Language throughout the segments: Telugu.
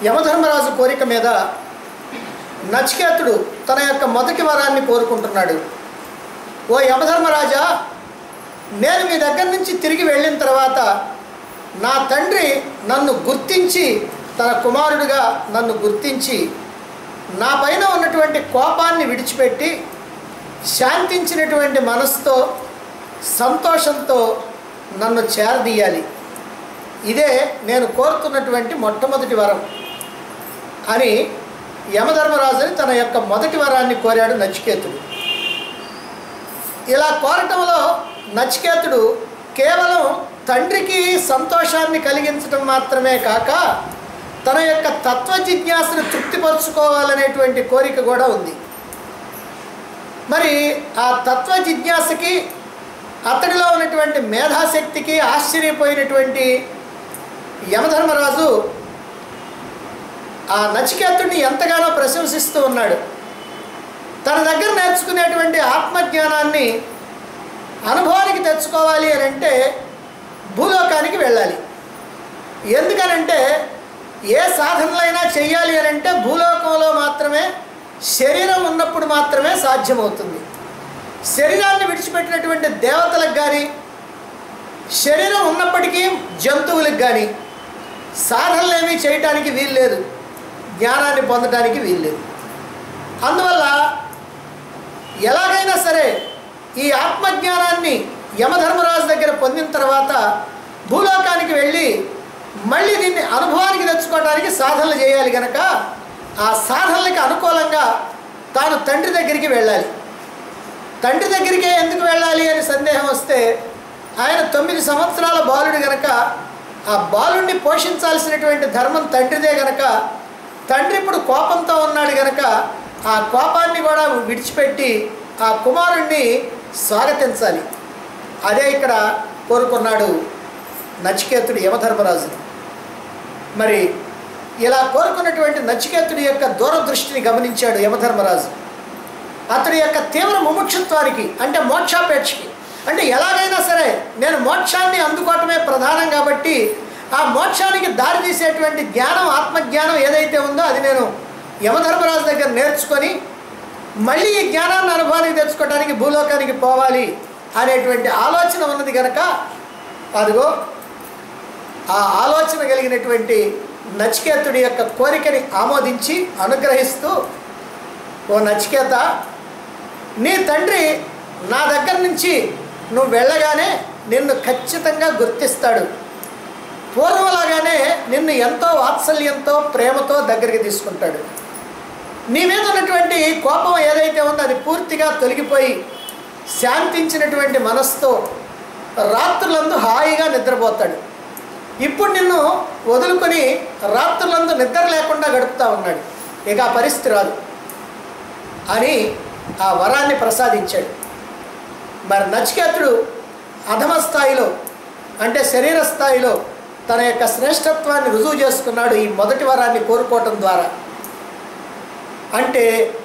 యమధర్మరాజు కోరిక మీద నచికేతుడు తన యొక్క మొదటి వరాన్ని కోరుకుంటున్నాడు ఓ యమధర్మరాజా నేను మీ దగ్గర నుంచి తిరిగి వెళ్ళిన తర్వాత నా తండ్రి నన్ను గుర్తించి తన కుమారుడిగా నన్ను గుర్తించి నా పైన ఉన్నటువంటి కోపాన్ని విడిచిపెట్టి శాంతించినటువంటి మనసుతో సంతోషంతో నన్ను చేరదీయాలి ఇదే నేను కోరుతున్నటువంటి మొట్టమొదటి వరం అని యమధర్మరాజుని తన యొక్క మొదటి వరాన్ని కోరాడు నచికేతుడు ఇలా కోరటంలో నచికేతుడు కేవలం తండ్రికి సంతోషాన్ని కలిగించడం మాత్రమే కాక తన యొక్క తత్వ జిజ్ఞాసను తృప్తిపరచుకోవాలనేటువంటి కోరిక కూడా ఉంది మరి ఆ తత్వ జిజ్ఞాసకి అతడిలో ఉన్నటువంటి మేధాశక్తికి ఆశ్చర్యపోయినటువంటి యమధర్మరాజు ఆ నచికేతుడిని ఎంతగానో ప్రశంసిస్తూ ఉన్నాడు తన దగ్గర నేర్చుకునేటువంటి ఆత్మజ్ఞానాన్ని అనుభవానికి తెచ్చుకోవాలి అని అంటే భూలోకానికి వెళ్ళాలి ఎందుకనంటే ఏ సాధనలైనా చేయాలి అని అంటే భూలోకంలో మాత్రమే శరీరం ఉన్నప్పుడు మాత్రమే సాధ్యమవుతుంది శరీరాన్ని విడిచిపెట్టినటువంటి దేవతలకు కానీ శరీరం ఉన్నప్పటికీ జంతువులకు కానీ సాధనలు ఏమీ చేయటానికి వీల్లేదు జ్ఞానాన్ని పొందడానికి వీల్లేదు అందువల్ల ఎలాగైనా సరే ఈ ఆత్మజ్ఞానాన్ని యమధర్మరాజు దగ్గర పొందిన తర్వాత భూలోకానికి వెళ్ళి మళ్ళీ దీన్ని అనుభవానికి తెచ్చుకోవడానికి సాధనలు చేయాలి కనుక ఆ సాధనలకి అనుకూలంగా తాను తండ్రి దగ్గరికి వెళ్ళాలి తండ్రి దగ్గరికే ఎందుకు వెళ్ళాలి అని సందేహం వస్తే ఆయన తొమ్మిది సంవత్సరాల బాలుడు గనక ఆ బాలుడిని పోషించాల్సినటువంటి ధర్మం తండ్రిదే గనక తండ్రి ఇప్పుడు కోపంతో ఉన్నాడు గనక ఆ కోపాన్ని కూడా విడిచిపెట్టి ఆ కుమారుణ్ణి స్వాగతించాలి అదే ఇక్కడ కోరుకున్నాడు నచికేతుడు యమధర్మరాజు మరి ఇలా కోరుకున్నటువంటి నచికేతుడి యొక్క దూరదృష్టిని గమనించాడు యమధర్మరాజు అతడి యొక్క తీవ్ర ముముక్షత్వానికి అంటే మోక్షాపేక్షకి అంటే ఎలాగైనా సరే నేను మోక్షాన్ని అందుకోవటమే ప్రధానం కాబట్టి ఆ మోక్షానికి దారి తీసేటువంటి జ్ఞానం ఆత్మజ్ఞానం ఏదైతే ఉందో అది నేను యమధర్మరాజు దగ్గర నేర్చుకొని మళ్ళీ ఈ జ్ఞానాన్ని అనుభవానికి తెచ్చుకోవడానికి భూలోకానికి పోవాలి అనేటువంటి ఆలోచన ఉన్నది కనుక అదిగో ఆ ఆలోచన కలిగినటువంటి నచికేతుడి యొక్క కోరికని ఆమోదించి అనుగ్రహిస్తూ ఓ నచికేత నీ తండ్రి నా దగ్గర నుంచి నువ్వు వెళ్ళగానే నిన్ను ఖచ్చితంగా గుర్తిస్తాడు పూర్వంలాగానే నిన్ను ఎంతో వాత్సల్యంతో ప్రేమతో దగ్గరికి తీసుకుంటాడు నీ మీద ఉన్నటువంటి కోపం ఏదైతే ఉందో అది పూర్తిగా తొలగిపోయి శాంతించినటువంటి మనస్సుతో రాత్రులందు హాయిగా నిద్రపోతాడు ఇప్పుడు నిన్ను వదులుకొని రాత్రులందు నిద్ర లేకుండా గడుపుతా ఉన్నాడు ఇక ఆ పరిస్థితి రాదు అని ఆ వరాన్ని ప్రసాదించాడు మరి నచికేతుడు అధమ స్థాయిలో అంటే శరీర స్థాయిలో తన యొక్క శ్రేష్టత్వాన్ని రుజువు చేసుకున్నాడు ఈ మొదటి వరాన్ని కోరుకోవటం ద్వారా అంటే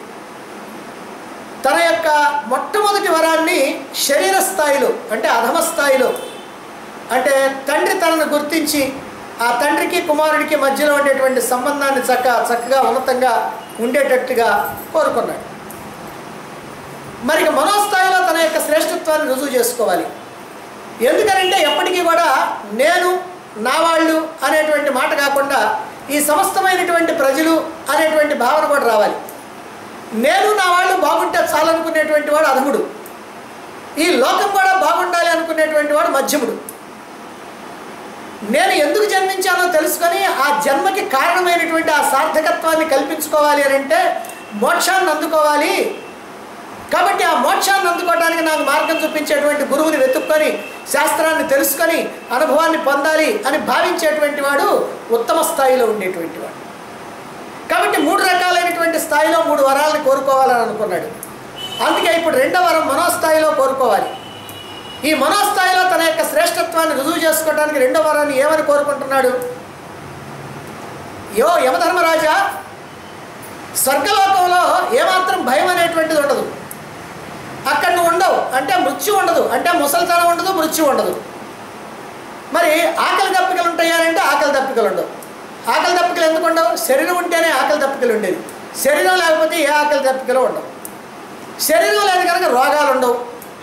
తన యొక్క మొట్టమొదటి వరాన్ని శరీర స్థాయిలో అంటే అధమ స్థాయిలో అంటే తండ్రి తనను గుర్తించి ఆ తండ్రికి కుమారుడికి మధ్యలో ఉండేటువంటి సంబంధాన్ని చక్క చక్కగా ఉన్నతంగా ఉండేటట్టుగా కోరుకున్నాడు మరి ఇక మనోస్థాయిలో తన యొక్క శ్రేష్టత్వాన్ని రుజువు చేసుకోవాలి ఎందుకనంటే ఎప్పటికీ కూడా నేను నా వాళ్ళు అనేటువంటి మాట కాకుండా ఈ సమస్తమైనటువంటి ప్రజలు అనేటువంటి భావన కూడా రావాలి నేను నా వాళ్ళు బాగుంటే చాలనుకునేటువంటి వాడు అధముడు ఈ లోకం కూడా బాగుండాలి అనుకునేటువంటి వాడు మధ్యముడు నేను ఎందుకు జన్మించానో తెలుసుకొని ఆ జన్మకి కారణమైనటువంటి ఆ సార్థకత్వాన్ని కల్పించుకోవాలి అని అంటే మోక్షాన్ని అందుకోవాలి కాబట్టి ఆ మోక్షాన్ని అందుకోవడానికి నాకు మార్గం చూపించేటువంటి గురువుని వెతుక్కొని శాస్త్రాన్ని తెలుసుకొని అనుభవాన్ని పొందాలి అని భావించేటువంటి వాడు ఉత్తమ స్థాయిలో ఉండేటువంటి వాడు కాబట్టి మూడు రకాలైనటువంటి స్థాయిలో మూడు వరాలని కోరుకోవాలని అనుకున్నాడు అందుకే ఇప్పుడు రెండో వరం మనోస్థాయిలో కోరుకోవాలి ఈ మనోస్థాయిలో తన యొక్క శ్రేష్టత్వాన్ని రుజువు చేసుకోవడానికి రెండో వరాన్ని ఏమని కోరుకుంటున్నాడు యో యమధర్మరాజా స్వర్గలోకంలో ఏమాత్రం భయం అనేటువంటిది ఉండదు అక్కడ నువ్వు ఉండవు అంటే మృత్యు ఉండదు అంటే ముసలితనం ఉండదు మృత్యు ఉండదు మరి ఆకలి దప్పికలు ఉంటాయా అంటే ఆకలి దప్పికలు ఉండవు ఆకలి దప్పికలు ఎందుకు ఉండవు శరీరం ఉంటేనే ఆకలి దప్పికలు ఉండేది శరీరం లేకపోతే ఏ ఆకలి దప్పికలు ఉండవు శరీరం లేదు కనుక రోగాలు ఉండవు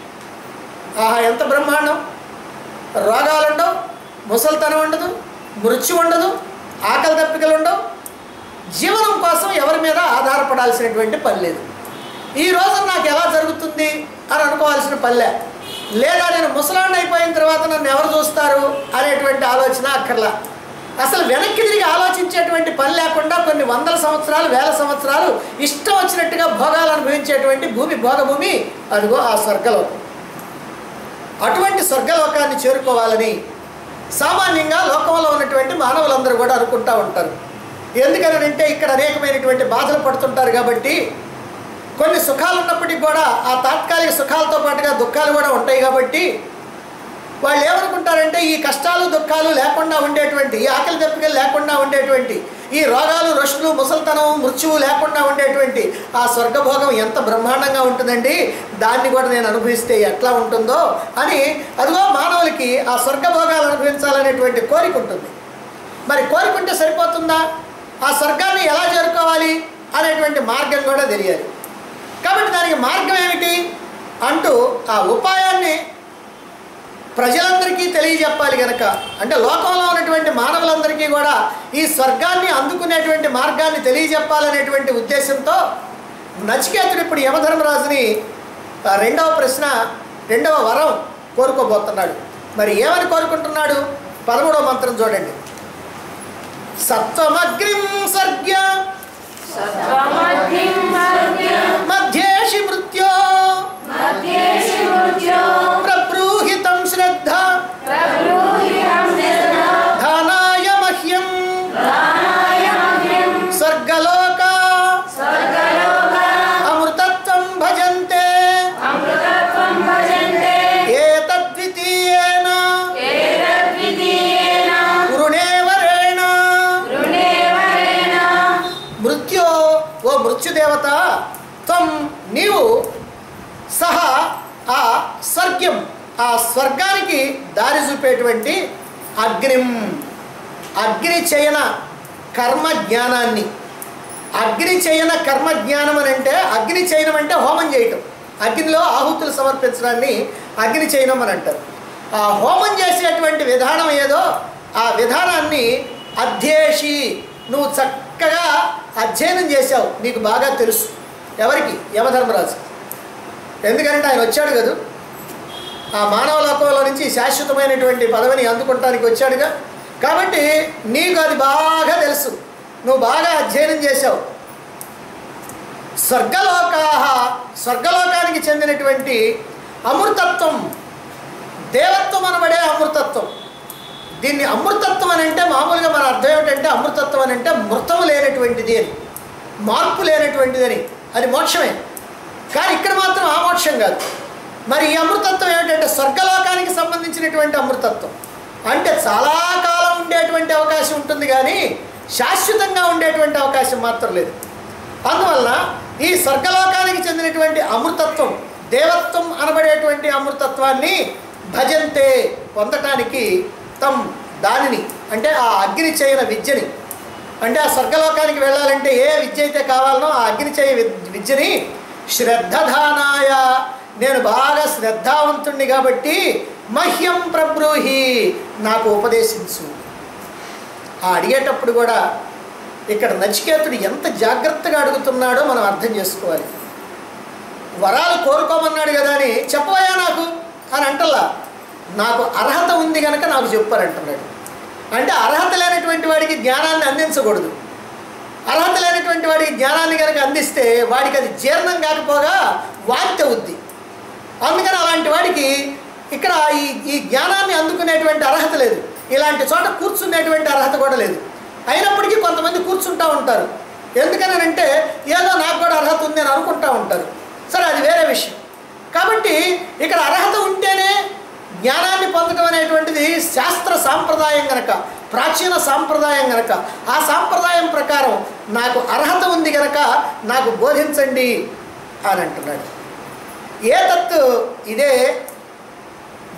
ఆహా ఎంత బ్రహ్మాండం రోగాలు ఉండవు ముసలితనం ఉండదు మృత్యు ఉండదు ఆకలి దప్పికలు ఉండవు జీవనం కోసం ఎవరి మీద ఆధారపడాల్సినటువంటి పని లేదు ఈ రోజు నాకు ఎలా జరుగుతుంది అని అనుకోవాల్సిన పల్లె లేదా నేను ముసలాండ్ అయిపోయిన తర్వాత నన్ను ఎవరు చూస్తారు అనేటువంటి ఆలోచన అక్కర్లా అసలు వెనక్కి తిరిగి ఆలోచించేటువంటి పని లేకుండా కొన్ని వందల సంవత్సరాలు వేల సంవత్సరాలు ఇష్టం వచ్చినట్టుగా భోగాలు అనుభవించేటువంటి భూమి భోగభూమి అదిగో ఆ స్వర్గలోకం అటువంటి స్వర్గలోకాన్ని చేరుకోవాలని సామాన్యంగా లోకంలో ఉన్నటువంటి మానవులందరూ కూడా అనుకుంటా ఉంటారు ఎందుకనంటే ఇక్కడ అనేకమైనటువంటి బాధలు పడుతుంటారు కాబట్టి కొన్ని సుఖాలు ఉన్నప్పటికీ కూడా ఆ తాత్కాలిక సుఖాలతో పాటుగా దుఃఖాలు కూడా ఉంటాయి కాబట్టి వాళ్ళు ఏమనుకుంటారంటే ఈ కష్టాలు దుఃఖాలు లేకుండా ఉండేటువంటి ఈ ఆకలి దప్పికలు లేకుండా ఉండేటువంటి ఈ రోగాలు రష్లు ముసల్తనం మృత్యువు లేకుండా ఉండేటువంటి ఆ స్వర్గభోగం ఎంత బ్రహ్మాండంగా ఉంటుందండి దాన్ని కూడా నేను అనుభవిస్తే ఎట్లా ఉంటుందో అని అదిగో మానవులకి ఆ స్వర్గభోగాలు అనుభవించాలనేటువంటి కోరిక ఉంటుంది మరి కోరిక ఉంటే సరిపోతుందా ఆ స్వర్గాన్ని ఎలా చేరుకోవాలి అనేటువంటి మార్గం కూడా తెలియాలి కాబట్టి దానికి మార్గం ఏమిటి అంటూ ఆ ఉపాయాన్ని ప్రజలందరికీ తెలియజెప్పాలి కనుక అంటే లోకంలో ఉన్నటువంటి మానవులందరికీ కూడా ఈ స్వర్గాన్ని అందుకునేటువంటి మార్గాన్ని తెలియజెప్పాలనేటువంటి ఉద్దేశంతో నచికేతుడు ఇప్పుడు యమధర్మరాజుని ఆ, రెండవ ప్రశ్న రెండవ వరం కోరుకోబోతున్నాడు మరి ఏమని కోరుకుంటున్నాడు పదమూడవ మంత్రం చూడండి సత్వమగ్రిం సర్గ్య సత్వమగ్నిం మర్గ్యం మధ్యేషి మృత్యో మధ్యేషి మృత్యో ప్రబ్రూహితం శ్రద్ధ ప్రబ్రూహితం నిర్ధా ధానాయ మహ్యం దానాయ మగ్నిం స్వర్గలోక స్వర్గలోక అమృతత్వం భజంతే అమృతత్వం భజంతే ఏతద్వితీయేన ఏతద్వితీయేన పురుణేవరేణ రుణేవరేణ మృత్యో ఓ మృత్యుదేవత త్వం నీవు సహా ఆ స్వర్గ్యం ఆ స్వర్గానికి దారి చూపేటువంటి అగ్నిం అగ్ని చేయన కర్మ జ్ఞానాన్ని అగ్ని చేయన కర్మ జ్ఞానం అని అంటే అగ్ని చేయనం అంటే హోమం చేయటం అగ్నిలో ఆహుతులు సమర్పించడాన్ని అగ్ని చేయనం అని అంటారు ఆ హోమం చేసేటువంటి విధానం ఏదో ఆ విధానాన్ని అధ్యేషి నువ్వు చక్కగా అధ్యయనం చేశావు నీకు బాగా తెలుసు ఎవరికి యమధర్మరాజు ఎందుకంటే ఆయన వచ్చాడు కదా ఆ మానవ లోకంలో నుంచి శాశ్వతమైనటువంటి పదవిని అందుకుంటానికి వచ్చాడుగా కాబట్టి నీకు అది బాగా తెలుసు నువ్వు బాగా అధ్యయనం చేశావు స్వర్గలోకా స్వర్గలోకానికి చెందినటువంటి అమృతత్వం దేవత్వం అనబడే అమృతత్వం దీన్ని అమృతత్వం అని అంటే మామూలుగా మన అర్థం ఏమిటంటే అమృతత్వం అని అంటే మృతము లేనటువంటిది అని మార్పు లేనటువంటిది అని అది మోక్షమే కానీ ఇక్కడ మాత్రం ఆ మోక్షం కాదు మరి ఈ అమృతత్వం ఏమిటంటే స్వర్గలోకానికి సంబంధించినటువంటి అమృతత్వం అంటే చాలా కాలం ఉండేటువంటి అవకాశం ఉంటుంది కానీ శాశ్వతంగా ఉండేటువంటి అవకాశం మాత్రం లేదు అందువలన ఈ స్వర్గలోకానికి చెందినటువంటి అమృతత్వం దేవత్వం అనబడేటువంటి అమృతత్వాన్ని భజంతే పొందటానికి తమ్ దానిని అంటే ఆ అగ్ని చేయన విద్యని అంటే ఆ స్వర్గలోకానికి వెళ్ళాలంటే ఏ విద్య అయితే కావాలనో ఆ అగ్ని చేయ విద్- విద్యని శ్రద్ధధానాయ నేను బాగా శ్రద్ధావంతుణ్ణి కాబట్టి మహ్యం ప్రబ్రూహి నాకు ఉపదేశించు ఆ అడిగేటప్పుడు కూడా ఇక్కడ నచికేతుడు ఎంత జాగ్రత్తగా అడుగుతున్నాడో మనం అర్థం చేసుకోవాలి వరాలు కోరుకోమన్నాడు కదా అని చెప్పవయ్యా నాకు అని అంటల్లా నాకు అర్హత ఉంది కనుక నాకు చెప్పారంటున్నాడు అంటే అర్హత లేనటువంటి వాడికి జ్ఞానాన్ని అందించకూడదు అర్హత లేనటువంటి వాడికి జ్ఞానాన్ని కనుక అందిస్తే వాడికి అది జీర్ణం కాకపోగా వాంతి అవుద్ది అందుకని అలాంటి వాడికి ఇక్కడ ఈ ఈ జ్ఞానాన్ని అందుకునేటువంటి అర్హత లేదు ఇలాంటి చోట కూర్చునేటువంటి అర్హత కూడా లేదు అయినప్పటికీ కొంతమంది కూర్చుంటూ ఉంటారు ఎందుకని అంటే ఏదో నాకు కూడా అర్హత ఉంది అని అనుకుంటూ ఉంటారు సరే అది వేరే విషయం కాబట్టి ఇక్కడ అర్హత ఉంటేనే జ్ఞానాన్ని పొందడం అనేటువంటిది శాస్త్ర సాంప్రదాయం గనక ప్రాచీన సాంప్రదాయం గనక ఆ సాంప్రదాయం ప్రకారం నాకు అర్హత ఉంది గనక నాకు బోధించండి అని అంటున్నాడు ఏతత్తు ఇదే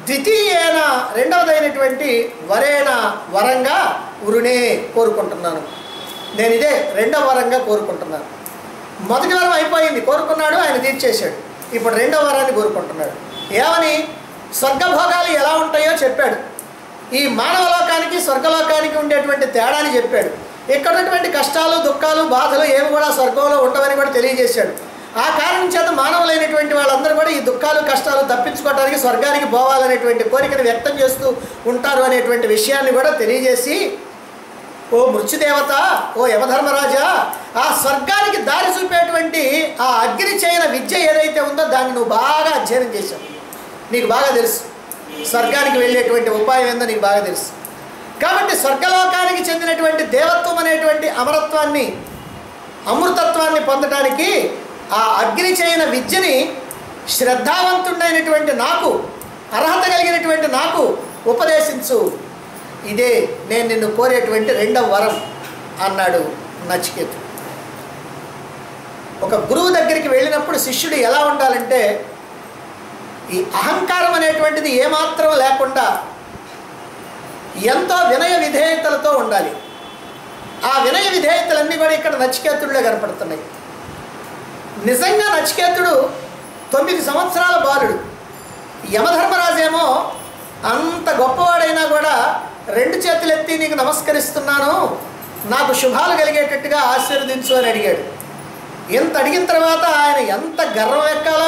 ద్వితీయేన రెండవదైనటువంటి వరేణ వరంగా ఉరునే కోరుకుంటున్నాను నేను ఇదే రెండవ వరంగా కోరుకుంటున్నాను మొదటి వరం అయిపోయింది కోరుకున్నాడు ఆయన తీర్చేశాడు ఇప్పుడు రెండవ వరాన్ని కోరుకుంటున్నాడు ఏమని స్వర్గభోగాలు ఎలా ఉంటాయో చెప్పాడు ఈ మానవ లోకానికి స్వర్గలోకానికి ఉండేటువంటి తేడాని చెప్పాడు ఇక్కడ ఉన్నటువంటి కష్టాలు దుఃఖాలు బాధలు ఏమి కూడా స్వర్గంలో ఉండవని కూడా తెలియజేశాడు ఆ కారణం చేత మానవులైనటువంటి వాళ్ళందరూ కూడా ఈ దుఃఖాలు కష్టాలు తప్పించుకోవడానికి స్వర్గానికి పోవాలనేటువంటి కోరికను వ్యక్తం చేస్తూ ఉంటారు అనేటువంటి విషయాన్ని కూడా తెలియజేసి ఓ మృత్యుదేవత ఓ యమధర్మరాజా ఆ స్వర్గానికి దారి చూపేటువంటి ఆ అగ్ని చేయన విద్య ఏదైతే ఉందో దాన్ని నువ్వు బాగా అధ్యయనం చేశావు నీకు బాగా తెలుసు స్వర్గానికి వెళ్ళేటువంటి ఉపాయం ఏందో నీకు బాగా తెలుసు కాబట్టి స్వర్గలోకానికి చెందినటువంటి దేవత్వం అనేటువంటి అమరత్వాన్ని అమృతత్వాన్ని పొందడానికి ఆ అగ్ని చేయన విద్యని శ్రద్ధావంతుడైనటువంటి నాకు అర్హత కలిగినటువంటి నాకు ఉపదేశించు ఇదే నేను నిన్ను కోరేటువంటి రెండవ వరం అన్నాడు నచికేతు ఒక గురువు దగ్గరికి వెళ్ళినప్పుడు శిష్యుడు ఎలా ఉండాలంటే ఈ అహంకారం అనేటువంటిది ఏమాత్రం లేకుండా ఎంతో వినయ విధేయతలతో ఉండాలి ఆ వినయ విధేయతలన్నీ కూడా ఇక్కడ నచికేతుడిలో కనపడుతున్నాయి నిజంగా నచికేతుడు తొమ్మిది సంవత్సరాల బాలుడు యమధర్మరాజేమో అంత గొప్పవాడైనా కూడా రెండు చేతులు ఎత్తి నీకు నమస్కరిస్తున్నాను నాకు శుభాలు కలిగేటట్టుగా ఆశీర్వదించు అని అడిగాడు ఇంత అడిగిన తర్వాత ఆయన ఎంత గర్వం ఎక్కాలా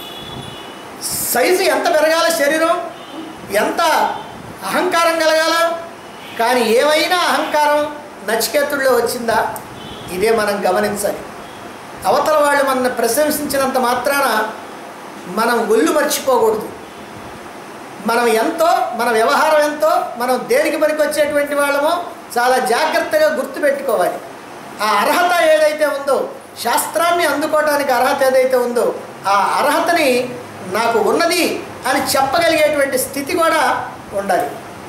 సైజు ఎంత పెరగాల శరీరం ఎంత అహంకారం కలగాల కానీ ఏమైనా అహంకారం నచికేతుల్లో వచ్చిందా ఇదే మనం గమనించాలి అవతల వాళ్ళు మన ప్రశంసించినంత మాత్రాన మనం ఒళ్ళు మర్చిపోకూడదు మనం ఎంతో మన వ్యవహారం ఎంతో మనం దేనికి పనికి వచ్చేటువంటి వాళ్ళమో చాలా జాగ్రత్తగా గుర్తుపెట్టుకోవాలి ఆ అర్హత ఏదైతే ఉందో శాస్త్రాన్ని అందుకోవడానికి అర్హత ఏదైతే ఉందో ఆ అర్హతని నాకు ఉన్నది అని చెప్పగలిగేటువంటి స్థితి కూడా ఉండాలి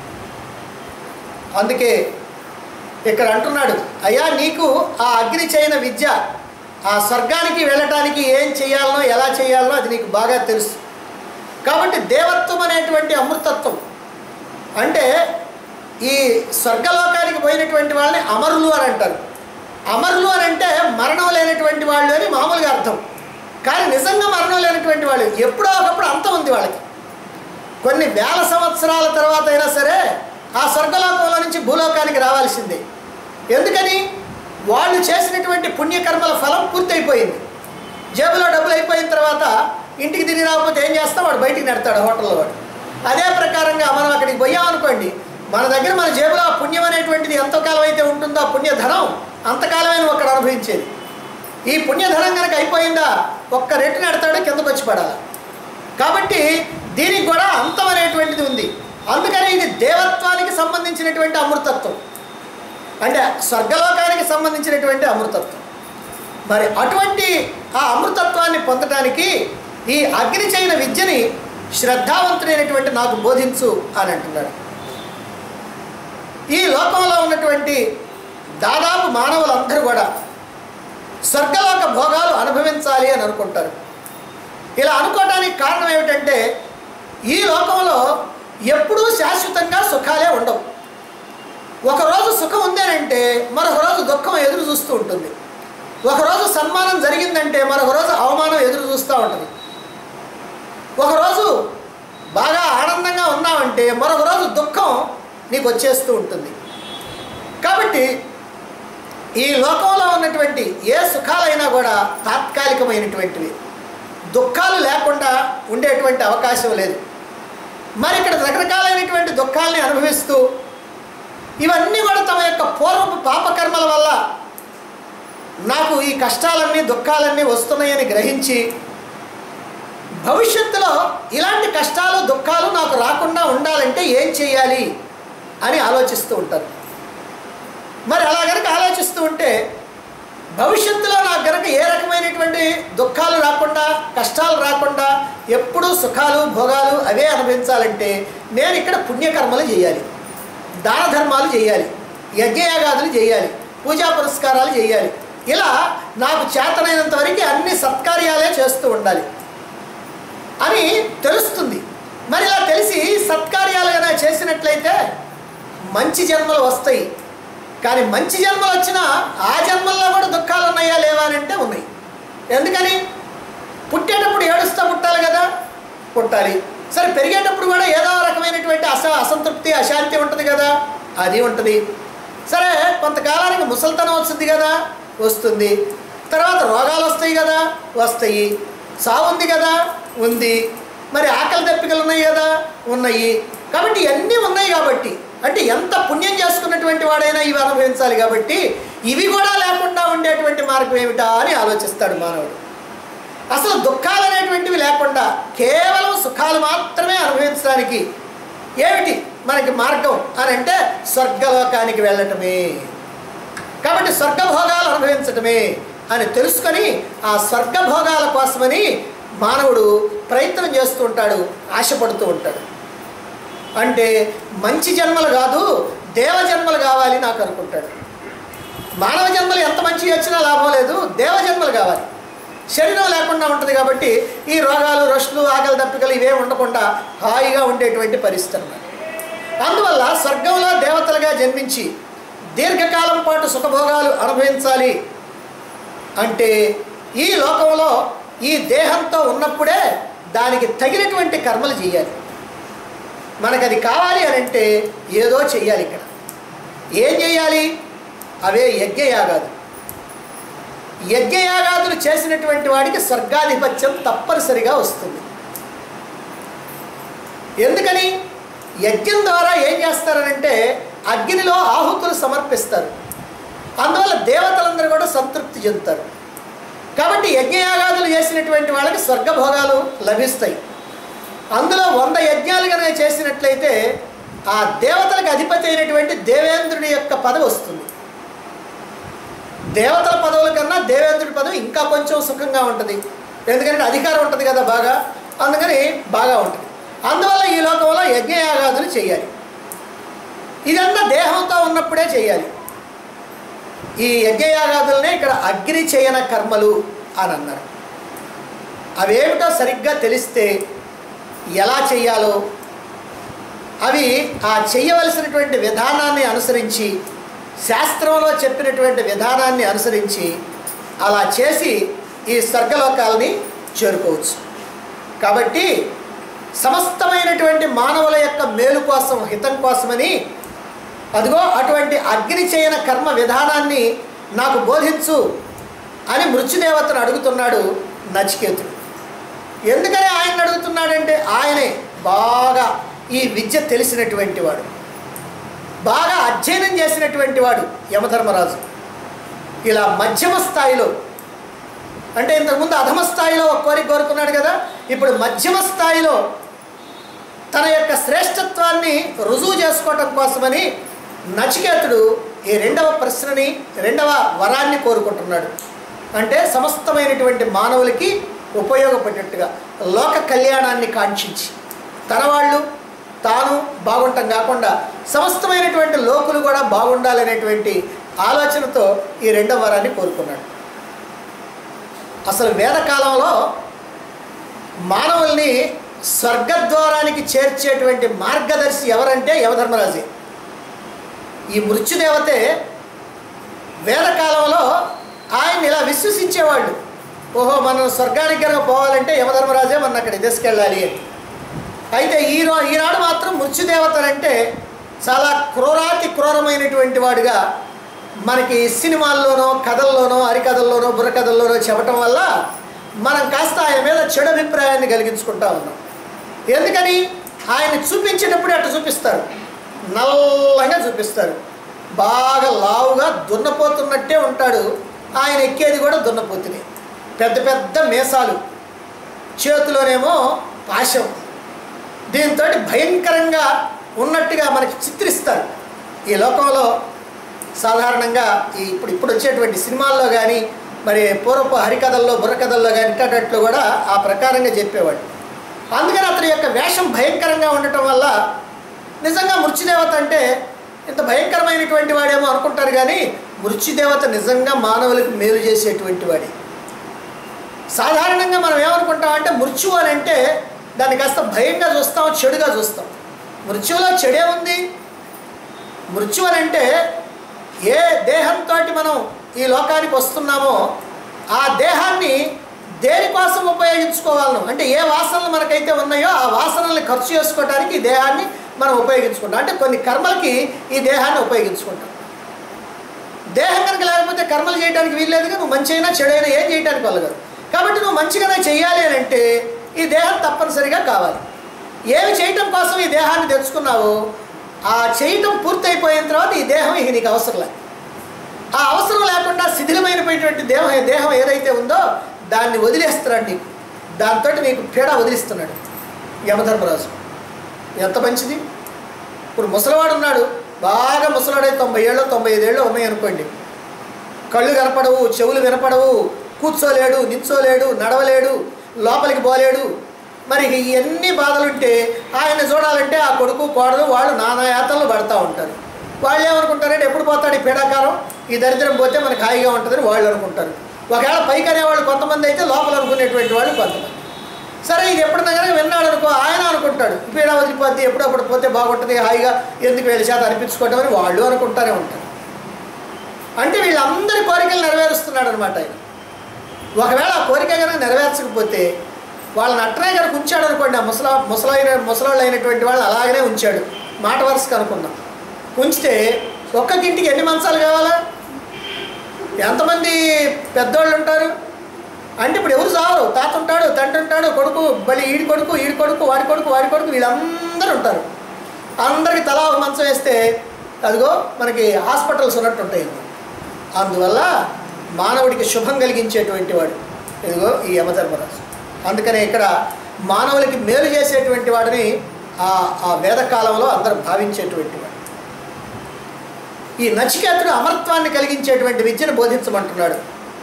అందుకే ఇక్కడ అంటున్నాడు అయ్యా నీకు ఆ అగ్ని చేయన విద్య ఆ స్వర్గానికి వెళ్ళటానికి ఏం చేయాలనో ఎలా చేయాలనో అది నీకు బాగా తెలుసు కాబట్టి దేవత్వం అనేటువంటి అమృతత్వం అంటే ఈ స్వర్గలోకానికి పోయినటువంటి వాళ్ళని అమరులు అని అంటారు అమరులు అని అంటే మరణం లేనటువంటి వాళ్ళు అని మామూలుగా అర్థం కానీ నిజంగా మరణం లేనటువంటి వాళ్ళు ఎప్పుడో ఒకప్పుడు అంతం ఉంది వాళ్ళకి కొన్ని వేల సంవత్సరాల తర్వాత అయినా సరే ఆ స్వర్గలోకంలో నుంచి భూలోకానికి రావాల్సిందే ఎందుకని వాళ్ళు చేసినటువంటి పుణ్యకర్మల ఫలం పూర్తయిపోయింది జేబులో డబ్బులు అయిపోయిన తర్వాత ఇంటికి తిరిగి రాకపోతే ఏం చేస్తాం వాడు బయటికి నెడతాడు హోటల్లో వాడు అదే ప్రకారంగా మనం అక్కడికి పోయామనుకోండి మన దగ్గర మన జేబులో ఆ పుణ్యం అనేటువంటిది ఎంతకాలం అయితే ఉంటుందో ఆ పుణ్యధనం అంతకాలమైన ఒక్కడ అనుభవించేది ఈ పుణ్యధనం కనుక అయిపోయిందా ఒక్క రెట్టు నెడతాడు కిందకు వచ్చి పడాలి కాబట్టి దీనికి కూడా అంతం అనేటువంటిది ఉంది అందుకని ఇది దేవత్వానికి సంబంధించినటువంటి అమృతత్వం అంటే స్వర్గలోకానికి సంబంధించినటువంటి అమృతత్వం మరి అటువంటి ఆ అమృతత్వాన్ని పొందటానికి ఈ అగ్ని చేయన విద్యని శ్రద్ధావంతుడైనటువంటి నాకు బోధించు అని అంటున్నాడు ఈ లోకంలో ఉన్నటువంటి దాదాపు మానవులందరూ కూడా స్వర్గలోక భోగాలు అనుభవించాలి అని అనుకుంటారు ఇలా అనుకోవడానికి కారణం ఏమిటంటే ఈ లోకంలో ఎప్పుడూ శాశ్వతంగా సుఖాలే ఉండవు ఒకరోజు సుఖం ఉందేనంటే మరొక రోజు దుఃఖం ఎదురు చూస్తూ ఉంటుంది ఒకరోజు సన్మానం జరిగిందంటే మరొక రోజు అవమానం ఎదురు చూస్తూ ఉంటుంది ఒకరోజు బాగా ఆనందంగా ఉన్నామంటే మరొక రోజు దుఃఖం నీకు వచ్చేస్తూ ఉంటుంది కాబట్టి ఈ లోకంలో ఉన్నటువంటి ఏ సుఖాలైనా కూడా తాత్కాలికమైనటువంటివి దుఃఖాలు లేకుండా ఉండేటువంటి అవకాశం లేదు మరి ఇక్కడ రకరకాలైనటువంటి దుఃఖాలని అనుభవిస్తూ ఇవన్నీ కూడా తమ యొక్క పూర్వపు పాపకర్మల వల్ల నాకు ఈ కష్టాలన్నీ దుఃఖాలన్నీ వస్తున్నాయని గ్రహించి భవిష్యత్తులో ఇలాంటి కష్టాలు దుఃఖాలు నాకు రాకుండా ఉండాలంటే ఏం చేయాలి అని ఆలోచిస్తూ ఉంటారు మరి అలా కనుక ఆలోచిస్తూ ఉంటే భవిష్యత్తులో నాకు కనుక ఏ రకమైనటువంటి దుఃఖాలు రాకుండా కష్టాలు రాకుండా ఎప్పుడూ సుఖాలు భోగాలు అవే అనుభవించాలంటే నేను ఇక్కడ పుణ్యకర్మలు చేయాలి దాన ధర్మాలు చేయాలి యజ్ఞయాగాదులు చేయాలి పూజా పురస్కారాలు చేయాలి ఇలా నాకు చేతనైనంత వరకు అన్ని సత్కార్యాలే చేస్తూ ఉండాలి అని తెలుస్తుంది మరి ఇలా తెలిసి సత్కార్యాలు కనుక చేసినట్లయితే మంచి జన్మలు వస్తాయి కానీ మంచి జన్మలు వచ్చినా ఆ జన్మల్లో కూడా దుఃఖాలు ఉన్నాయా లేవా అని అంటే ఉన్నాయి ఎందుకని పుట్టేటప్పుడు ఏడుస్తా పుట్టాలి కదా పుట్టాలి సరే పెరిగేటప్పుడు కూడా ఏదో రకమైనటువంటి అస అసంతృప్తి అశాంతి ఉంటుంది కదా అది ఉంటుంది సరే కొంతకాలానికి ముసలితనం వస్తుంది కదా వస్తుంది తర్వాత రోగాలు వస్తాయి కదా వస్తాయి సావు ఉంది కదా ఉంది మరి ఆకలి దప్పికలు ఉన్నాయి కదా ఉన్నాయి కాబట్టి ఇవన్నీ ఉన్నాయి కాబట్టి అంటే ఎంత పుణ్యం చేసుకున్నటువంటి వాడైనా ఇవి అనుభవించాలి కాబట్టి ఇవి కూడా లేకుండా ఉండేటువంటి మార్గం ఏమిటా అని ఆలోచిస్తాడు మానవుడు అసలు దుఃఖాలు అనేటువంటివి లేకుండా కేవలం సుఖాలు మాత్రమే అనుభవించడానికి ఏమిటి మనకి మార్గం అని అంటే స్వర్గలోకానికి వెళ్ళటమే కాబట్టి స్వర్గభోగాలు అనుభవించటమే అని తెలుసుకొని ఆ స్వర్గభోగాల కోసమని మానవుడు ప్రయత్నం చేస్తూ ఉంటాడు ఆశపడుతూ ఉంటాడు అంటే మంచి జన్మలు కాదు దేవ జన్మలు కావాలి నాకు అనుకుంటాడు మానవ జన్మలు ఎంత మంచి వచ్చినా లాభం లేదు దేవ జన్మలు కావాలి శరీరం లేకుండా ఉంటుంది కాబట్టి ఈ రోగాలు రష్లు ఆకలి దప్పికలు ఇవేం ఉండకుండా హాయిగా ఉండేటువంటి పరిస్థితి అన్నమాట అందువల్ల స్వర్గంలో దేవతలుగా జన్మించి దీర్ఘకాలం పాటు సుఖభోగాలు అనుభవించాలి అంటే ఈ లోకంలో ఈ దేహంతో ఉన్నప్పుడే దానికి తగినటువంటి కర్మలు చేయాలి మనకు అది కావాలి అని అంటే ఏదో చెయ్యాలి ఇక్కడ ఏం చేయాలి అవే యజ్ఞయాగాలు యజ్ఞయాగాదులు చేసినటువంటి వాడికి స్వర్గాధిపత్యం తప్పనిసరిగా వస్తుంది ఎందుకని యజ్ఞం ద్వారా ఏం చేస్తారనంటే అగ్నిలో ఆహుతులు సమర్పిస్తారు అందువల్ల దేవతలందరూ కూడా సంతృప్తి చెందుతారు కాబట్టి యజ్ఞయాగాదులు చేసినటువంటి వాళ్ళకి స్వర్గభోగాలు లభిస్తాయి అందులో వంద యజ్ఞాలు కనుక చేసినట్లయితే ఆ దేవతలకు అధిపతి అయినటువంటి దేవేంద్రుడి యొక్క పదవి వస్తుంది దేవతల పదవుల కన్నా దేవేంద్రుడి పదవి ఇంకా కొంచెం సుఖంగా ఉంటుంది ఎందుకంటే అధికారం ఉంటుంది కదా బాగా అందుకని బాగా ఉంటుంది అందువల్ల ఈ లోకంలో యజ్ఞయాగాదులు చేయాలి ఇదంతా దేహంతో ఉన్నప్పుడే చేయాలి ఈ యజ్ఞయాగాదులనే ఇక్కడ అగ్ని చేయన కర్మలు అని అన్నారు అవేమిటో సరిగ్గా తెలిస్తే ఎలా చేయాలో అవి ఆ చేయవలసినటువంటి విధానాన్ని అనుసరించి శాస్త్రంలో చెప్పినటువంటి విధానాన్ని అనుసరించి అలా చేసి ఈ స్వర్గలోకాలని చేరుకోవచ్చు కాబట్టి సమస్తమైనటువంటి మానవుల యొక్క మేలు కోసం హితం కోసమని అదిగో అటువంటి అగ్ని చేయన కర్మ విధానాన్ని నాకు బోధించు అని మృత్యుదేవతను అడుగుతున్నాడు నచికేతుడు ఎందుకని ఆయన అడుగుతున్నాడంటే ఆయనే బాగా ఈ విద్య తెలిసినటువంటి వాడు బాగా అధ్యయనం చేసినటువంటి వాడు యమధర్మరాజు ఇలా మధ్యమ స్థాయిలో అంటే ఇంతకుముందు అధమ స్థాయిలో ఒక కోరిక కోరుకున్నాడు కదా ఇప్పుడు మధ్యమ స్థాయిలో తన యొక్క శ్రేష్టత్వాన్ని రుజువు చేసుకోవటం కోసమని నచికేతుడు ఈ రెండవ ప్రశ్నని రెండవ వరాన్ని కోరుకుంటున్నాడు అంటే సమస్తమైనటువంటి మానవులకి ఉపయోగపడేట్టుగా లోక కళ్యాణాన్ని కాంక్షించి తన వాళ్ళు తాను బాగుంటాం కాకుండా సమస్తమైనటువంటి లోకులు కూడా బాగుండాలనేటువంటి ఆలోచనతో ఈ రెండవ వరాన్ని కోరుకున్నాడు అసలు వేదకాలంలో మానవుల్ని స్వర్గద్వారానికి చేర్చేటువంటి మార్గదర్శి ఎవరంటే యమధర్మరాజే ఈ మృత్యుదేవతే వేదకాలంలో ఆయన్ని ఇలా విశ్వసించేవాళ్ళు ఓహో మనం స్వర్గానికి కనుక పోవాలంటే యమధర్మరాజే మన అక్కడ తీసుకెళ్ళాలి అని అయితే ఈ రో ఈనాడు మాత్రం మృత్యుదేవతలంటే చాలా క్రూరాతి క్రూరమైనటువంటి వాడుగా మనకి సినిమాల్లోనో కథల్లోనో హరికథల్లోనో బుర్రకథల్లోనో చెప్పటం వల్ల మనం కాస్త ఆయన మీద చెడు అభిప్రాయాన్ని కలిగించుకుంటా ఉన్నాం ఎందుకని ఆయన చూపించేటప్పుడు అట్లా చూపిస్తారు నల్లగా చూపిస్తారు బాగా లావుగా దున్నపోతున్నట్టే ఉంటాడు ఆయన ఎక్కేది కూడా దున్నపోతునే పెద్ద పెద్ద మీసాలు చేతిలోనేమో పాశం దీంతో భయంకరంగా ఉన్నట్టుగా మనకి చిత్రిస్తారు ఈ లోకంలో సాధారణంగా ఈ ఇప్పుడు ఇప్పుడు వచ్చేటువంటి సినిమాల్లో కానీ మరి పూర్వపు హరికథల్లో బుర్రకథల్లో కానీ ఇట్టట్లో కూడా ఆ ప్రకారంగా చెప్పేవాడు అందుకని అతని యొక్క వేషం భయంకరంగా ఉండటం వల్ల నిజంగా మృత్యుదేవత అంటే ఇంత భయంకరమైనటువంటి వాడేమో అనుకుంటారు కానీ మృత్యుదేవత నిజంగా మానవులకు మేలు చేసేటువంటి వాడే సాధారణంగా మనం ఏమనుకుంటామంటే మృత్యు అని అంటే దాన్ని కాస్త భయంగా చూస్తాం చెడుగా చూస్తాం మృత్యువులో చెడే ఉంది మృత్యు అని అంటే ఏ దేహంతో మనం ఈ లోకానికి వస్తున్నామో ఆ దేహాన్ని దేనికోసం ఉపయోగించుకోవాలను అంటే ఏ వాసనలు మనకైతే ఉన్నాయో ఆ వాసనల్ని ఖర్చు చేసుకోవడానికి ఈ దేహాన్ని మనం ఉపయోగించుకుంటాం అంటే కొన్ని కర్మలకి ఈ దేహాన్ని ఉపయోగించుకుంటాం దేహం కనుక లేకపోతే కర్మలు చేయడానికి వీల్లేదుగా నువ్వు మంచి అయినా చెడైనా ఏం చేయడానికి వెళ్ళగలరు కాబట్టి నువ్వు మంచిగానే చెయ్యాలి అని అంటే ఈ దేహం తప్పనిసరిగా కావాలి ఏమి చేయటం కోసం ఈ దేహాన్ని తెచ్చుకున్నావో ఆ చేయటం పూర్తయిపోయిన తర్వాత ఈ దేహం ఇక నీకు అవసరం లేదు ఆ అవసరం లేకుండా శిథిలమైనటువంటి దేహం దేహం ఏదైతే ఉందో దాన్ని వదిలేస్తున్నాడు నీకు దాంతో నీకు పీడ వదిలిస్తున్నాడు యమధర్మరాజు ఎంత మంచిది ఇప్పుడు ముసలివాడు ఉన్నాడు బాగా ముసలాడే తొంభై ఏళ్ళు తొంభై ఐదేళ్ళు ఉన్నాయి అనుకోండి కళ్ళు కనపడవు చెవులు వినపడవు కూర్చోలేడు నిల్చోలేడు నడవలేడు లోపలికి పోలేడు మరి ఇక ఇవన్నీ బాధలుంటే ఆయన చూడాలంటే ఆ కొడుకు కోడలు వాళ్ళు నానా యాతనలు పడతా ఉంటారు వాళ్ళు ఏమనుకుంటారంటే ఎప్పుడు పోతాడు ఈ పీడాకారం ఈ దరిద్రం పోతే మనకు హాయిగా ఉంటుందని వాళ్ళు అనుకుంటారు ఒకవేళ పైకి అనేవాళ్ళు కొంతమంది అయితే లోపల అనుకునేటువంటి వాళ్ళు కొంతమంది సరే ఇది ఎప్పుడన్నా కనుక విన్నాడు అనుకో ఆయన అనుకుంటాడు పీడ వదిలిపోతే ఎప్పుడప్పుడు పోతే బాగుంటుంది హాయిగా ఎందుకు వీళ్ళ చేత అనిపించుకోవటం అని వాళ్ళు అనుకుంటానే ఉంటారు అంటే వీళ్ళందరి కోరికలు నెరవేరుస్తున్నాడు అనమాట ఆయన ఒకవేళ ఆ కోరిక కనుక నెరవేర్చకపోతే వాళ్ళని అట్నే కనుక ఉంచాడు అనుకోండి ఆ ముసలా ముసలైన ముసలాళ్ళు అయినటువంటి వాళ్ళు అలాగనే ఉంచాడు మాట వరుసకు అనుకుందాం ఉంచితే ఒక్కకింటికి ఎన్ని మంచాలు కావాలా ఎంతమంది పెద్దోళ్ళు ఉంటారు అంటే ఇప్పుడు ఎవరు చావరు తాత ఉంటాడు తండ్రి ఉంటాడు కొడుకు బలి ఈడి కొడుకు ఈడి కొడుకు వాడి కొడుకు వాడి కొడుకు వీళ్ళందరూ ఉంటారు అందరికి తలా ఒక మంచం వేస్తే అదిగో మనకి హాస్పిటల్స్ ఉన్నట్టు ఉంటాయి అందువల్ల మానవుడికి శుభం కలిగించేటువంటి వాడు ఇదిగో ఈ యమధర్మరాజు అందుకనే ఇక్కడ మానవులకి మేలు చేసేటువంటి వాడిని ఆ ఆ వేదకాలంలో అందరూ భావించేటువంటి వాడు ఈ నచికేతుడు అమరత్వాన్ని కలిగించేటువంటి విద్యను బోధించమంటున్నాడు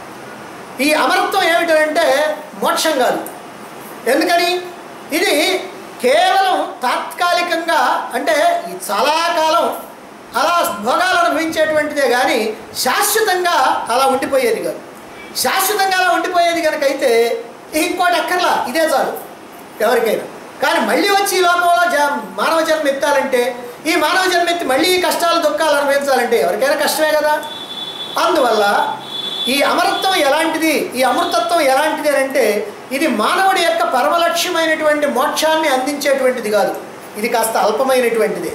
ఈ అమరత్వం ఏమిటంటే మోక్షం కాదు ఎందుకని ఇది కేవలం తాత్కాలికంగా అంటే ఈ చాలా కాలం అలా భోగాలు అనుభవించేటువంటిదే కానీ శాశ్వతంగా అలా ఉండిపోయేది కాదు శాశ్వతంగా అలా ఉండిపోయేది కనుక అయితే ఇంకోటి అక్కర్లా ఇదే చాలు ఎవరికైనా కానీ మళ్ళీ వచ్చి ఈ లోకంలో జ మానవ జన్మ ఎత్తాలంటే ఈ మానవ జన్మ ఎత్తి మళ్ళీ ఈ కష్టాలు దుఃఖాలు అనుభవించాలంటే ఎవరికైనా కష్టమే కదా అందువల్ల ఈ అమరత్వం ఎలాంటిది ఈ అమృతత్వం ఎలాంటిది అని అంటే ఇది మానవుడి యొక్క పరమలక్ష్యమైనటువంటి మోక్షాన్ని అందించేటువంటిది కాదు ఇది కాస్త అల్పమైనటువంటిది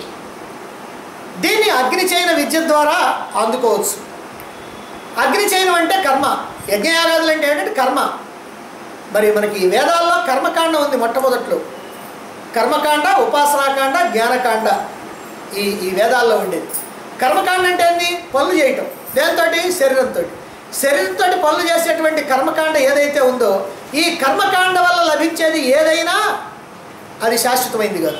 దీన్ని అగ్నిచైన విద్య ద్వారా అందుకోవచ్చు అగ్నిచైనం అంటే కర్మ యజ్ఞయాగాదులు అంటే ఏంటంటే కర్మ మరి మనకి ఈ వేదాల్లో కర్మకాండ ఉంది మొట్టమొదట్లో కర్మకాండ ఉపాసనాకాండ జ్ఞానకాండ ఈ ఈ వేదాల్లో ఉండేది కర్మకాండ అంటే ఏంది పనులు చేయటం దేంతో శరీరంతో శరీరంతో పనులు చేసేటువంటి కర్మకాండ ఏదైతే ఉందో ఈ కర్మకాండ వల్ల లభించేది ఏదైనా అది శాశ్వతమైంది కాదు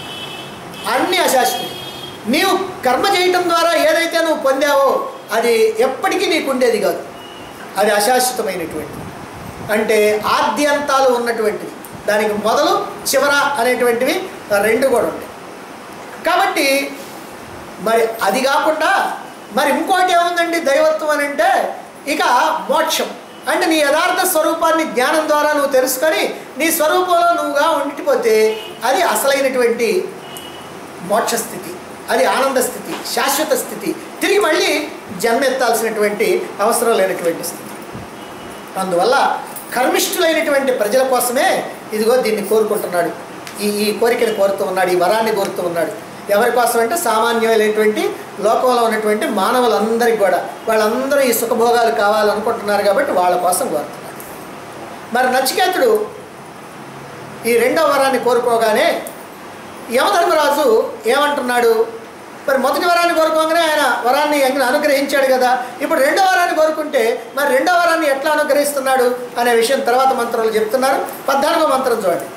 అన్నీ అశాశ్వతం నీవు కర్మ చేయటం ద్వారా ఏదైతే నువ్వు పొందావో అది ఎప్పటికీ నీకు ఉండేది కాదు అది అశాశ్వతమైనటువంటిది అంటే ఆద్యంతాలు ఉన్నటువంటిది దానికి మొదలు చివర అనేటువంటివి రెండు కూడా ఉంటాయి కాబట్టి మరి అది కాకుండా మరి ఇంకోటి ఏముందండి దైవత్వం అని అంటే ఇక మోక్షం అంటే నీ యథార్థ స్వరూపాన్ని జ్ఞానం ద్వారా నువ్వు తెలుసుకొని నీ స్వరూపంలో నువ్వుగా ఉండిపోతే అది అసలైనటువంటి మోక్ష స్థితి అది ఆనంద స్థితి శాశ్వత స్థితి తిరిగి మళ్ళీ జన్మెత్తాల్సినటువంటి అవసరం లేనటువంటి స్థితి అందువల్ల కర్మిష్ఠులైనటువంటి ప్రజల కోసమే ఇదిగో దీన్ని కోరుకుంటున్నాడు ఈ ఈ కోరికని కోరుతూ ఉన్నాడు ఈ వరాన్ని కోరుతూ ఉన్నాడు ఎవరి కోసం అంటే సామాన్యమైనటువంటి లోకంలో ఉన్నటువంటి మానవులందరికీ కూడా వాళ్ళందరూ ఈ సుఖభోగాలు కావాలనుకుంటున్నారు కాబట్టి వాళ్ళ కోసం కోరుతున్నాడు మరి నచికేతుడు ఈ రెండవ వరాన్ని కోరుకోగానే యమధర్మరాజు ఏమంటున్నాడు మరి మొదటి వరాన్ని కోరుకోగానే ఆయన వరాన్ని ఆయన అనుగ్రహించాడు కదా ఇప్పుడు రెండో వరాన్ని కోరుకుంటే మరి రెండో వరాన్ని ఎట్లా అనుగ్రహిస్తున్నాడు అనే విషయం తర్వాత మంత్రాలు చెప్తున్నారు పద్నాలుగో మంత్రం చూడండి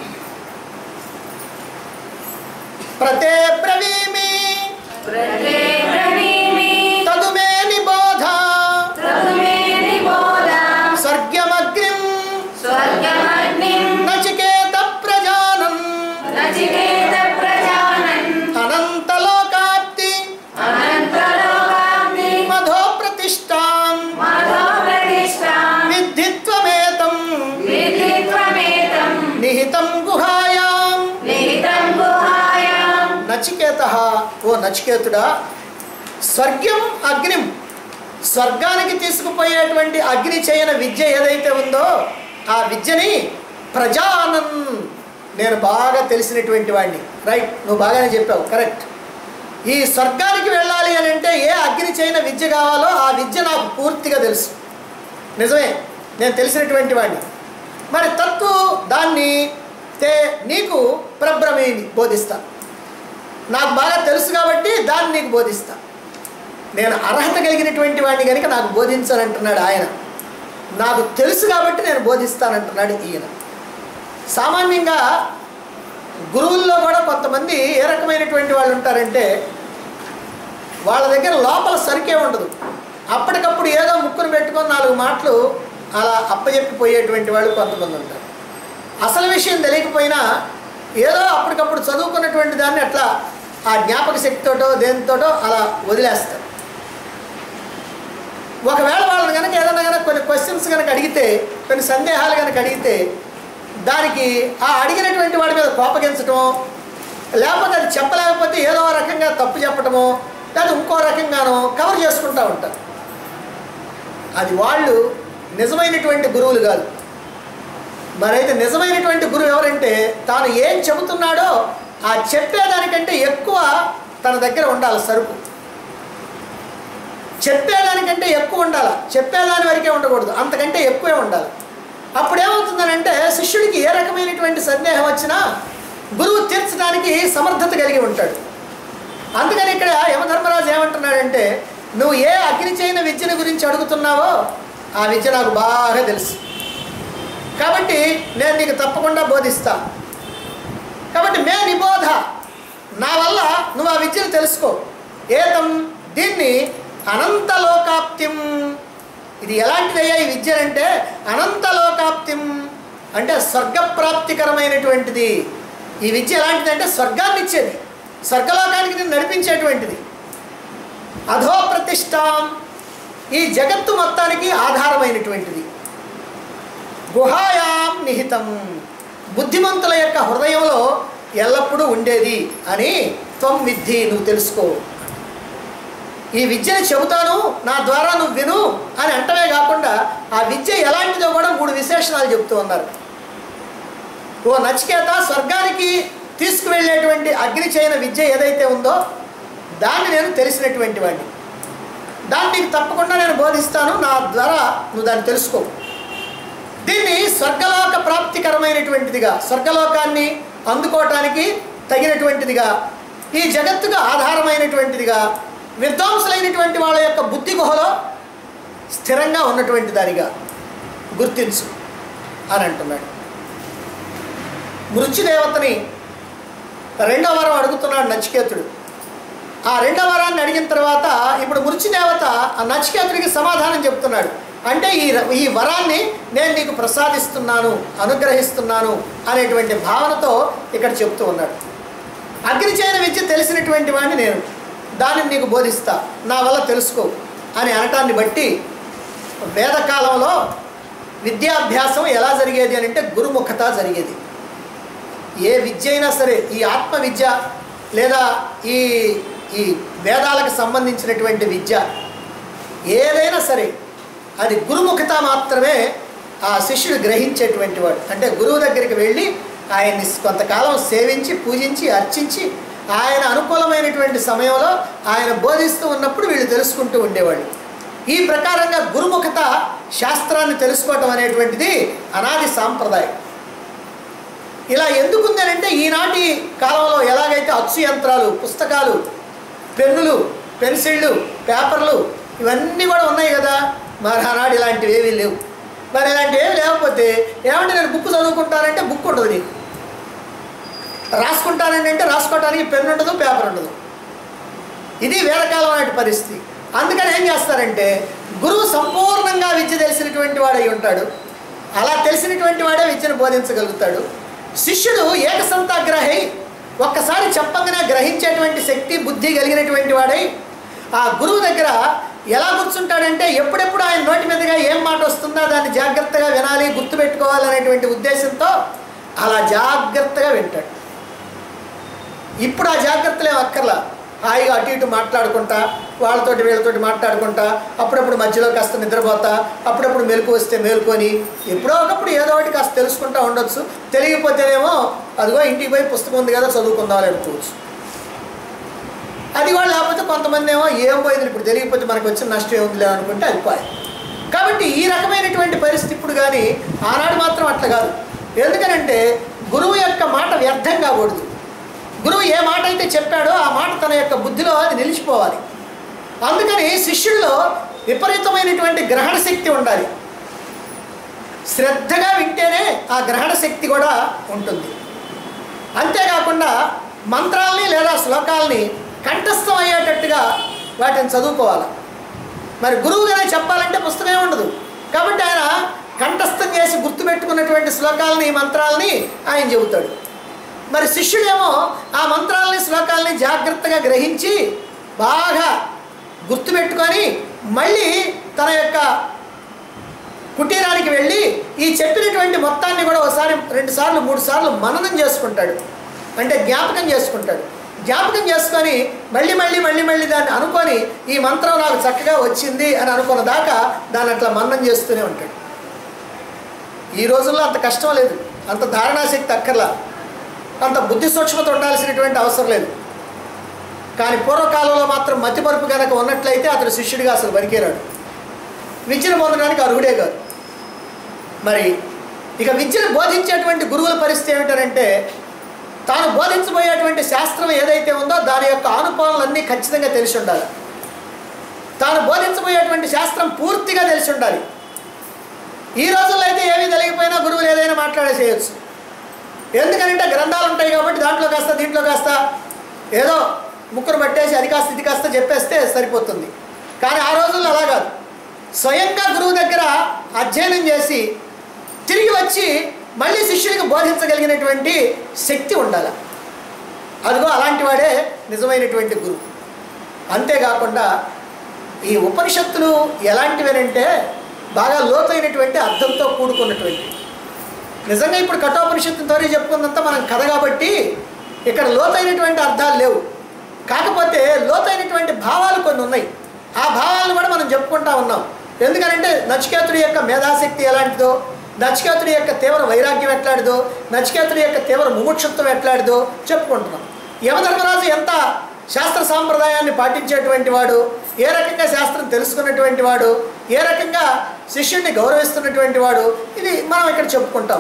ప్రతే బ్రవీమి ప్రత్యేకమీమి తదుమే నిబోధ తదుమే నిబోధ స్వర్గమగ్నిం స్వర్గమగ్నిం నచికేత ప్రజానం నచికేత ప్రజానన్ అనంతలోకాప్తి అనంతలోకాగ్ని మధో ప్రతిష్టాం మాధవ ప్రతిష్టాం విద్ధిత్వమేతం విధిత్వమేతం నిహితం గుహా ఓ నచికేతుడా స్వర్గం అగ్నిం స్వర్గానికి తీసుకుపోయేటువంటి అగ్ని చేయన విద్య ఏదైతే ఉందో ఆ విద్యని ప్రజానన్ నేను బాగా తెలిసినటువంటి వాడిని రైట్ నువ్వు బాగానే చెప్పావు కరెక్ట్ ఈ స్వర్గానికి వెళ్ళాలి అని అంటే ఏ అగ్ని చేయన విద్య కావాలో ఆ విద్య నాకు పూర్తిగా తెలుసు నిజమే నేను తెలిసినటువంటి వాడిని మరి తత్తు దాన్ని తే నీకు ప్రబ్రమేమి బోధిస్తా నాకు బాగా తెలుసు కాబట్టి దాన్ని నీకు బోధిస్తా నేను అర్హత కలిగినటువంటి వాడిని కనుక నాకు బోధించాలంటున్నాడు ఆయన నాకు తెలుసు కాబట్టి నేను బోధిస్తానంటున్నాడు ఈయన సామాన్యంగా గురువుల్లో కూడా కొంతమంది ఏ రకమైనటువంటి వాళ్ళు ఉంటారంటే వాళ్ళ దగ్గర లోపల సరికే ఉండదు అప్పటికప్పుడు ఏదో ముక్కును పెట్టుకొని నాలుగు మాటలు అలా అప్పచెప్పిపోయేటువంటి వాళ్ళు కొంతమంది ఉంటారు అసలు విషయం తెలియకపోయినా ఏదో అప్పటికప్పుడు చదువుకున్నటువంటి దాన్ని అట్లా ఆ జ్ఞాపక శక్తితోటో దేనితోటో అలా వదిలేస్తారు ఒకవేళ వాళ్ళని కనుక ఏదైనా కనుక కొన్ని క్వశ్చన్స్ కనుక అడిగితే కొన్ని సందేహాలు కనుక అడిగితే దానికి ఆ అడిగినటువంటి వాడి మీద కోపగించటం లేకపోతే అది చెప్పలేకపోతే ఏదో రకంగా తప్పు చెప్పటమో లేదా ఇంకో రకంగానో కవర్ చేసుకుంటూ ఉంటారు అది వాళ్ళు నిజమైనటువంటి గురువులు కాదు మరైతే నిజమైనటువంటి గురువు ఎవరంటే తాను ఏం చెబుతున్నాడో ఆ చెప్పేదానికంటే ఎక్కువ తన దగ్గర ఉండాలి సరుకు చెప్పేదానికంటే ఎక్కువ ఉండాలి చెప్పేదాని వరకే ఉండకూడదు అంతకంటే ఎక్కువే ఉండాలి అప్పుడు ఏమవుతుందనంటే శిష్యుడికి ఏ రకమైనటువంటి సందేహం వచ్చినా గురువు తీర్చడానికి సమర్థత కలిగి ఉంటాడు అందుకని ఇక్కడ యమధర్మరాజు ఏమంటున్నాడంటే నువ్వు ఏ అగ్ని చేయని విద్యను గురించి అడుగుతున్నావో ఆ విద్య నాకు బాగా తెలుసు కాబట్టి నేను నీకు తప్పకుండా బోధిస్తా కాబట్టి మే నిబోధ నా వల్ల నువ్వు ఆ విద్యను తెలుసుకో ఏతం దీన్ని అనంతలోకాప్తిం ఇది ఎలాంటిదయ్యా ఈ విద్య అంటే అనంతలోకాప్తిం అంటే స్వర్గప్రాప్తికరమైనటువంటిది ఈ విద్య ఎలాంటిదంటే స్వర్గాన్ని ఇచ్చేది స్వర్గలోకానికి నేను నడిపించేటువంటిది అధో ప్రతిష్టాం ఈ జగత్తు మొత్తానికి ఆధారమైనటువంటిది గుహాయాం నిహితం బుద్ధిమంతుల యొక్క హృదయంలో ఎల్లప్పుడూ ఉండేది అని త్వం విద్ధి నువ్వు తెలుసుకో ఈ విద్యను చెబుతాను నా ద్వారా నువ్వు విను అని అంటమే కాకుండా ఆ విద్య ఎలాంటిదో కూడా మూడు విశేషణాలు చెప్తూ ఉన్నారు ఓ నచికేత స్వర్గానికి తీసుకువెళ్ళేటువంటి అగ్ని చేయన విద్య ఏదైతే ఉందో దాన్ని నేను తెలిసినటువంటి వాడిని దాన్ని నీకు తప్పకుండా నేను బోధిస్తాను నా ద్వారా నువ్వు దాన్ని తెలుసుకో దీన్ని స్వర్గలోక ప్రాప్తికరమైనటువంటిదిగా స్వర్గలోకాన్ని అందుకోవటానికి తగినటువంటిదిగా ఈ జగత్తుకు ఆధారమైనటువంటిదిగా విద్వాంసులైనటువంటి వాళ్ళ యొక్క బుద్ధి గుహలో స్థిరంగా ఉన్నటువంటి దానిగా గుర్తించు అని అంటున్నాడు మృత్యుదేవతని రెండో వరం అడుగుతున్నాడు నచికేతుడు ఆ రెండో వరాన్ని అడిగిన తర్వాత ఇప్పుడు మృత్యుదేవత ఆ నచికేతుడికి సమాధానం చెప్తున్నాడు అంటే ఈ ర- ఈ వరాన్ని నేను నీకు ప్రసాదిస్తున్నాను అనుగ్రహిస్తున్నాను అనేటువంటి భావనతో ఇక్కడ చెప్తూ ఉన్నాడు అగ్నిచయన విద్య తెలిసినటువంటి వాడిని నేను దానిని నీకు బోధిస్తా నా వల్ల తెలుసుకో అని అనటాన్ని బట్టి వేదకాలంలో విద్యాభ్యాసం ఎలా జరిగేది అని అంటే గురుముఖత జరిగేది ఏ విద్య అయినా సరే ఈ ఆత్మ విద్య లేదా ఈ ఈ వేదాలకు సంబంధించినటువంటి విద్య ఏదైనా సరే అది గురుముఖత మాత్రమే ఆ శిష్యుడు గ్రహించేటువంటి వాడు అంటే గురువు దగ్గరికి వెళ్ళి ఆయన్ని కొంతకాలం సేవించి పూజించి అర్చించి ఆయన అనుకూలమైనటువంటి సమయంలో ఆయన బోధిస్తూ ఉన్నప్పుడు వీళ్ళు తెలుసుకుంటూ ఉండేవాళ్ళు ఈ ప్రకారంగా గురుముఖత శాస్త్రాన్ని తెలుసుకోవటం అనేటువంటిది అనాది సాంప్రదాయం ఇలా ఎందుకుంది అని అంటే ఈనాటి కాలంలో ఎలాగైతే అచ్చు యంత్రాలు పుస్తకాలు పెన్నులు పెన్సిళ్ళు పేపర్లు ఇవన్నీ కూడా ఉన్నాయి కదా మరి ఆనాడు ఇలాంటివి ఏమీ లేవు మరి ఇలాంటివి ఏమి లేకపోతే ఏమంటే నేను బుక్ చదువుకుంటానంటే బుక్ ఉండదు నీకు రాసుకుంటానండి అంటే రాసుకోవడానికి పెన్ను ఉండదు పేపర్ ఉండదు ఇది వేదకాలం నాటి పరిస్థితి అందుకని ఏం చేస్తారంటే గురువు సంపూర్ణంగా విద్య తెలిసినటువంటి వాడై ఉంటాడు అలా తెలిసినటువంటి వాడే విద్యను బోధించగలుగుతాడు శిష్యుడు ఏకసంతాగ్రహై ఒక్కసారి చెప్పగానే గ్రహించేటువంటి శక్తి బుద్ధి కలిగినటువంటి వాడై ఆ గురువు దగ్గర ఎలా కూర్చుంటాడంటే ఎప్పుడెప్పుడు ఆయన నోటి మీదుగా ఏం మాట వస్తుందో దాన్ని జాగ్రత్తగా వినాలి గుర్తుపెట్టుకోవాలి అనేటువంటి ఉద్దేశంతో అలా జాగ్రత్తగా వింటాడు ఇప్పుడు ఆ జాగ్రత్తలు ఏం అక్కర్లా హాయిగా అటు ఇటు మాట్లాడుకుంటా వాళ్ళతోటి వీళ్ళతోటి మాట్లాడుకుంటా అప్పుడప్పుడు మధ్యలో కాస్త నిద్రపోతా అప్పుడప్పుడు మెలకు వస్తే మేలుకొని ఎప్పుడో ఒకప్పుడు ఏదో ఒకటి కాస్త తెలుసుకుంటా ఉండొచ్చు తెలియకపోతేనేమో అదిగో ఇంటికి పోయి పుస్తకం ఉంది కదా చదువుకుందాం అని అనుకోవచ్చు అది కూడా లేకపోతే కొంతమంది ఏమో ఏం పోయింది ఇప్పుడు తెలియకపోతే మనకు వచ్చిన నష్టం ఏముందిలే అనుకుంటే అయిపోయి కాబట్టి ఈ రకమైనటువంటి పరిస్థితి ఇప్పుడు కానీ ఆనాడు మాత్రం అట్లా కాదు ఎందుకనంటే గురువు యొక్క మాట వ్యర్థం కాకూడదు గురువు ఏ మాట అయితే చెప్పాడో ఆ మాట తన యొక్క బుద్ధిలో అది నిలిచిపోవాలి అందుకని శిష్యుల్లో విపరీతమైనటువంటి గ్రహణ శక్తి ఉండాలి శ్రద్ధగా వింటేనే ఆ గ్రహణ శక్తి కూడా ఉంటుంది అంతేకాకుండా మంత్రాల్ని లేదా శ్లోకాల్ని కంఠస్థం అయ్యేటట్టుగా వాటిని చదువుకోవాలి మరి గురువు గానే చెప్పాలంటే పుస్తకమే ఉండదు కాబట్టి ఆయన కంఠస్థం చేసి గుర్తుపెట్టుకున్నటువంటి శ్లోకాలని మంత్రాలని ఆయన చెబుతాడు మరి శిష్యుడేమో ఆ మంత్రాలని శ్లోకాలని జాగ్రత్తగా గ్రహించి బాగా గుర్తుపెట్టుకొని మళ్ళీ తన యొక్క కుటీరానికి వెళ్ళి ఈ చెప్పినటువంటి మొత్తాన్ని కూడా ఒకసారి రెండు సార్లు మూడు సార్లు మననం చేసుకుంటాడు అంటే జ్ఞాపకం చేసుకుంటాడు జ్ఞాపకం చేసుకొని మళ్ళీ మళ్ళీ మళ్ళీ మళ్ళీ దాన్ని అనుకొని ఈ మంత్రం నాకు చక్కగా వచ్చింది అని అనుకున్న దాకా దాన్ని అట్లా మననం చేస్తూనే ఉంటాడు ఈ రోజుల్లో అంత కష్టం లేదు అంత ధారణాశక్తి అక్కర్లా అంత బుద్ధి సూక్ష్మత ఉండాల్సినటువంటి అవసరం లేదు కానీ పూర్వకాలంలో మాత్రం మతిమరుపు కనుక ఉన్నట్లయితే అతడు శిష్యుడిగా అసలు బరికేరాడు విద్యను పొందడానికి అర్హుడే కాదు మరి ఇక విద్యను బోధించేటువంటి గురువుల పరిస్థితి ఏమిటంటే తాను బోధించబోయేటువంటి శాస్త్రం ఏదైతే ఉందో దాని యొక్క ఆనుపాలన్నీ ఖచ్చితంగా తెలిసి ఉండాలి తాను బోధించబోయేటువంటి శాస్త్రం పూర్తిగా తెలిసి ఉండాలి ఈ రోజుల్లో అయితే ఏమీ తెలియకపోయినా గురువులు ఏదైనా మాట్లాడేసేయచ్చు ఎందుకనంటే గ్రంథాలు ఉంటాయి కాబట్టి దాంట్లో కాస్త దీంట్లో కాస్త ఏదో ముక్కురు పట్టేసి అది కాస్త ఇది కాస్త చెప్పేస్తే సరిపోతుంది కానీ ఆ రోజుల్లో అలా కాదు స్వయంగా గురువు దగ్గర అధ్యయనం చేసి తిరిగి వచ్చి మళ్ళీ శిష్యుడికి బోధించగలిగినటువంటి శక్తి ఉండాలి అదిగో అలాంటి వాడే నిజమైనటువంటి గురువు అంతేకాకుండా ఈ ఉపనిషత్తులు ఎలాంటివేనంటే బాగా లోతైనటువంటి అర్థంతో కూడుకున్నటువంటి నిజంగా ఇప్పుడు కఠోపనిషత్తుతో చెప్పుకున్నంత మనం కథ కాబట్టి ఇక్కడ లోతైనటువంటి అర్థాలు లేవు కాకపోతే లోతైనటువంటి భావాలు కొన్ని ఉన్నాయి ఆ భావాలను కూడా మనం చెప్పుకుంటా ఉన్నాం ఎందుకనంటే నచికేతుడి యొక్క మేధాశక్తి ఎలాంటిదో నచికేతుడి యొక్క తీవ్ర వైరాగ్యం ఎట్లాంటిదో నచికేతుడి యొక్క తీవ్ర ముముక్షత్వం ఎట్లాంటిదో చెప్పుకుంటున్నాం యమధర్మరాజు ఎంత శాస్త్ర సాంప్రదాయాన్ని పాటించేటువంటి వాడు ఏ రకంగా శాస్త్రం తెలుసుకున్నటువంటి వాడు ఏ రకంగా శిష్యుడిని గౌరవిస్తున్నటువంటి వాడు ఇది మనం ఇక్కడ చెప్పుకుంటాం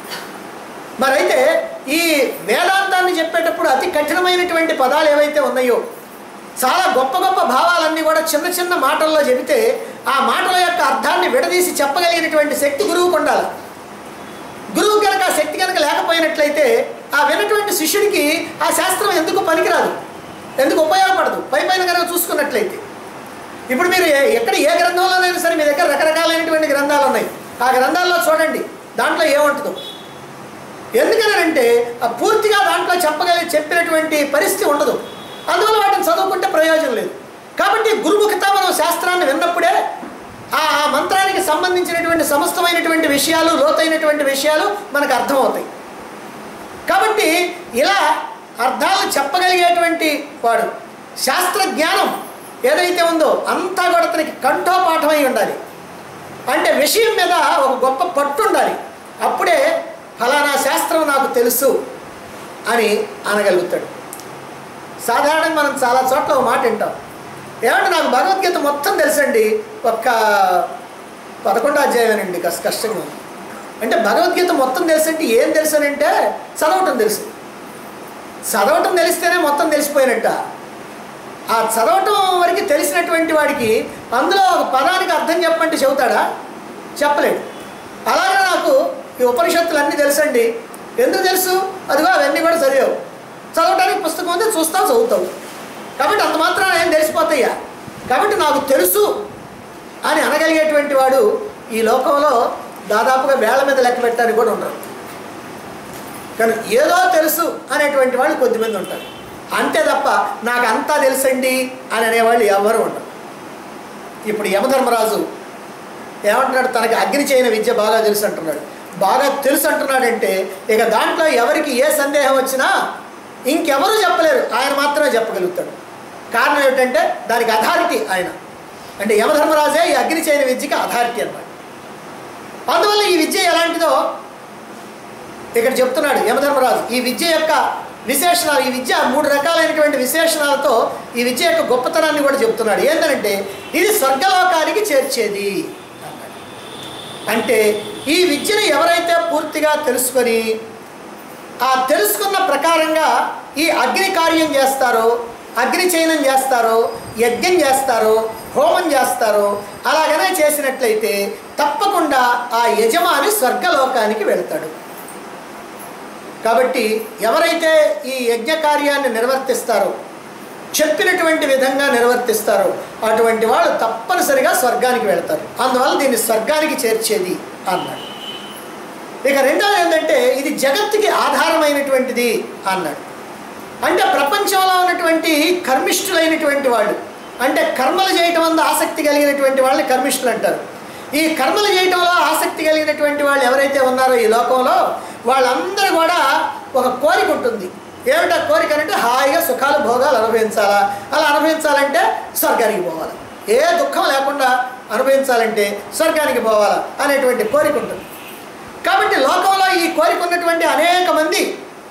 మరైతే ఈ వేదాంతాన్ని చెప్పేటప్పుడు అతి కఠినమైనటువంటి పదాలు ఏవైతే ఉన్నాయో చాలా గొప్ప గొప్ప భావాలన్నీ కూడా చిన్న చిన్న మాటల్లో చెబితే ఆ మాటల యొక్క అర్థాన్ని విడదీసి చెప్పగలిగినటువంటి శక్తి గురువుకు ఉండాలి గురువు కనుక ఆ శక్తి కనుక లేకపోయినట్లయితే ఆ విన్నటువంటి శిష్యుడికి ఆ శాస్త్రం ఎందుకు పనికిరాదు ఎందుకు ఉపయోగపడదు పై పైన కనుక చూసుకున్నట్లయితే ఇప్పుడు మీరు ఏ- ఎక్కడ ఏ గ్రంథంలోనైనా సరే మీ దగ్గర రకరకాలైనటువంటి గ్రంథాలు ఉన్నాయి ఆ గ్రంథాల్లో చూడండి దాంట్లో ఏముంటుందో ఎందుకనంటే ఆ పూర్తిగా దాంట్లో చెప్పగలి చెప్పినటువంటి పరిస్థితి ఉండదు అందువల్ల వాటిని చదువుకుంటే ప్రయోజనం లేదు కాబట్టి గురుముఖత మనం శాస్త్రాన్ని విన్నప్పుడే ఆ ఆ మంత్రానికి సంబంధించినటువంటి సమస్తమైనటువంటి విషయాలు లోతైనటువంటి విషయాలు మనకు అర్థమవుతాయి కాబట్టి ఇలా అర్థాలను చెప్పగలిగేటువంటి వాడు శాస్త్ర జ్ఞానం ఏదైతే ఉందో అంతా కూడా అతనికి కంఠోపాఠమై ఉండాలి అంటే విషయం మీద ఒక గొప్ప పట్టు ఉండాలి అప్పుడే ఫలానా శాస్త్రం నాకు తెలుసు అని అనగలుగుతాడు సాధారణంగా మనం చాలా చోట్ల ఒక మాట వింటాం ఏమంటే నాకు భగవద్గీత మొత్తం తెలుసండి ఒక్క పదకొండో అధ్యాయమేనండి కష్ట కష్టంగా ఉంది. అంటే భగవద్గీత మొత్తం తెలుసంటే ఏం తెలుసనంటే చదవటం తెలుసు చదవటం తెలిస్తేనే మొత్తం తెలిసిపోయినట్ట ఆ చదవటం వరకు తెలిసినటువంటి వాడికి అందులో ఒక పదానికి అర్థం చెప్పమంటే చెబుతాడా చెప్పలేడు అలాగే నాకు ఈ ఉపనిషత్తులు అన్నీ తెలుసండి ఎందుకు తెలుసు అదిగో అవన్నీ కూడా చదివావు చదవటానికి పుస్తకం ఉంది చూస్తావు చదువుతావు కాబట్టి అంత మాత్రం ఏం తెలిసిపోతాయ్యా కాబట్టి నాకు తెలుసు అని అనగలిగేటువంటి వాడు ఈ లోకంలో దాదాపుగా వేల మీద లెక్క పెట్టడానికి కూడా ఉండరు కానీ ఏదో తెలుసు అనేటువంటి వాళ్ళు కొద్దిమంది ఉంటారు అంతే తప్ప నాకు అంతా తెలుసండి అని అనేవాళ్ళు ఎవరు ఉండరు ఇప్పుడు యమధర్మరాజు ఏమంటున్నాడు తనకి అగ్ని చేయని విద్య బాగా తెలుసు అంటున్నాడు బాగా తెలుసు అంటున్నాడంటే ఇక దాంట్లో ఎవరికి ఏ సందేహం వచ్చినా ఇంకెవరూ చెప్పలేరు ఆయన మాత్రమే చెప్పగలుగుతాడు కారణం ఏమిటంటే దానికి అథారిటీ ఆయన అంటే యమధర్మరాజే ఈ అగ్ని చేయని విద్యకి అథారిటీ అన్నమాట అందువల్ల ఈ విద్య ఎలాంటిదో ఇక్కడ చెప్తున్నాడు యమధర్మరాజు ఈ విద్య యొక్క విశేషణాలు ఈ విద్య మూడు రకాలైనటువంటి విశేషణాలతో ఈ విద్య యొక్క గొప్పతనాన్ని కూడా చెప్తున్నాడు ఏంటంటే ఇది స్వర్గలోకానికి చేర్చేది అన్నాడు. అంటే ఈ విద్యను ఎవరైతే పూర్తిగా తెలుసుకొని ఆ తెలుసుకున్న ప్రకారంగా ఈ అగ్ని కార్యం చేస్తారో అగ్ని చయనం చేస్తారో యజ్ఞం చేస్తారో హోమం చేస్తారో అలాగనే చేసినట్లయితే తప్పకుండా ఆ యజమాని స్వర్గలోకానికి వెళ్తాడు కాబట్టి ఎవరైతే ఈ యజ్ఞ కార్యాన్ని నిర్వర్తిస్తారో చెప్పినటువంటి విధంగా నిర్వర్తిస్తారో అటువంటి వాళ్ళు తప్పనిసరిగా స్వర్గానికి వెళ్తారు అందువల్ల దీన్ని స్వర్గానికి చేర్చేది అన్నాడు ఇక రెండోది ఏంటంటే ఇది జగత్తుకి ఆధారమైనటువంటిది అన్నాడు అంటే ప్రపంచంలో ఉన్నటువంటి కర్మిష్ఠులైనటువంటి వాళ్ళు అంటే కర్మలు చేయటం వల్ల ఆసక్తి కలిగినటువంటి వాళ్ళని కర్మిష్ఠులు అంటారు ఈ కర్మలు చేయటంలో ఆసక్తి కలిగినటువంటి వాళ్ళు ఎవరైతే ఉన్నారో ఈ లోకంలో వాళ్ళందరూ కూడా ఒక కోరిక ఉంటుంది ఏమిటా కోరిక అంటే హాయిగా సుఖాలు భోగాలు అనుభవించాలా అలా అనుభవించాలంటే స్వర్గానికి పోవాలి ఏ దుఃఖం లేకుండా అనుభవించాలంటే స్వర్గానికి పోవాలా అనేటువంటి కోరిక ఉంటుంది కాబట్టి లోకంలో ఈ కోరిక ఉన్నటువంటి అనేక మంది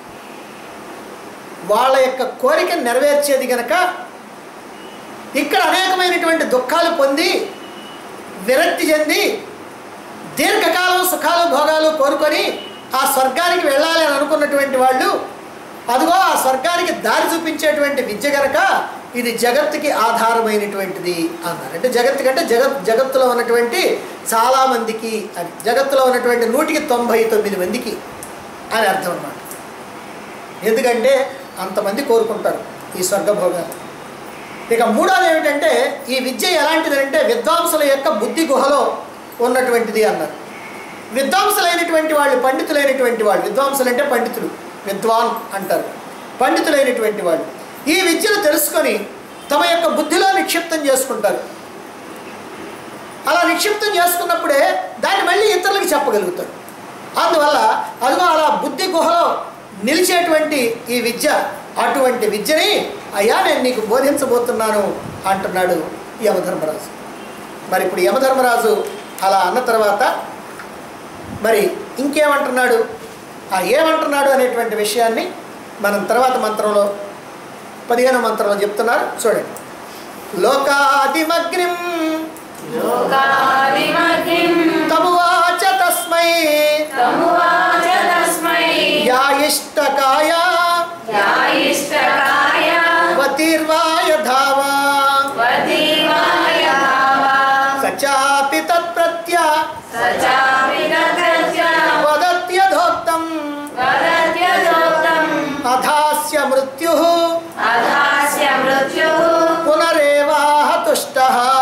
వాళ్ళ యొక్క కోరికను నెరవేర్చేది గనక ఇక్కడ అనేకమైనటువంటి దుఃఖాలు పొంది విరక్తి చెంది దీర్ఘకాలం సుఖాలు భోగాలు కోరుకొని ఆ స్వర్గానికి వెళ్ళాలి అని అనుకున్నటువంటి వాళ్ళు అదిగో ఆ స్వర్గానికి దారి చూపించేటువంటి విద్య గనక ఇది జగత్తుకి ఆధారమైనటువంటిది అన్నారు అంటే జగత్తు కంటే జగత్ జగత్తులో ఉన్నటువంటి చాలామందికి అని జగత్తులో ఉన్నటువంటి నూటికి తొంభై తొమ్మిది మందికి అని అర్థం అన్నమాట ఎందుకంటే అంతమంది కోరుకుంటారు ఈ స్వర్గభోగాలు ఇక మూడోది ఏమిటంటే ఈ విద్య ఎలాంటిదంటే విద్వాంసుల యొక్క బుద్ధి గుహలో ఉన్నటువంటిది అన్నారు విద్వాంసులైనటువంటి వాళ్ళు పండితులైనటువంటి వాళ్ళు విద్వాంసులు అంటే పండితులు విద్వాన్ అంటారు పండితులైనటువంటి వాళ్ళు ఈ విద్యను తెలుసుకొని తమ యొక్క బుద్ధిలో నిక్షిప్తం చేసుకుంటారు అలా నిక్షిప్తం చేసుకున్నప్పుడే దాన్ని మళ్ళీ ఇతరులకు చెప్పగలుగుతారు అందువల్ల అదిగో అలా బుద్ధి గుహలో నిలిచేటువంటి ఈ విద్య అటువంటి విద్యని అయ్యా నేను నీకు బోధించబోతున్నాను అంటున్నాడు యమధర్మరాజు మరి ఇప్పుడు యమధర్మరాజు అలా అన్న తర్వాత మరి ఇంకేమంటున్నాడు ఆ ఏమంటున్నాడు అనేటువంటి విషయాన్ని మనం తర్వాత మంత్రంలో పదిహేనో మంత్రంలో చెప్తున్నారు చూడండి లోకాదిమగ్నిం లోకాదిమగ్నిం తమువాచ తస్మై తమువాచ తస్మై యా ఇష్టకాయ యా ఇష్టకాయ వతిర్వాయ ధావా వదీవాయ భావా సచాపి తత్ప్రత్య సచాపి తత్ర వదత్యధోక్తం వదత్యదోక్తం అధాస్య మృత్యు అధాస్య మృత్యుః పునరేవాహ తుష్ట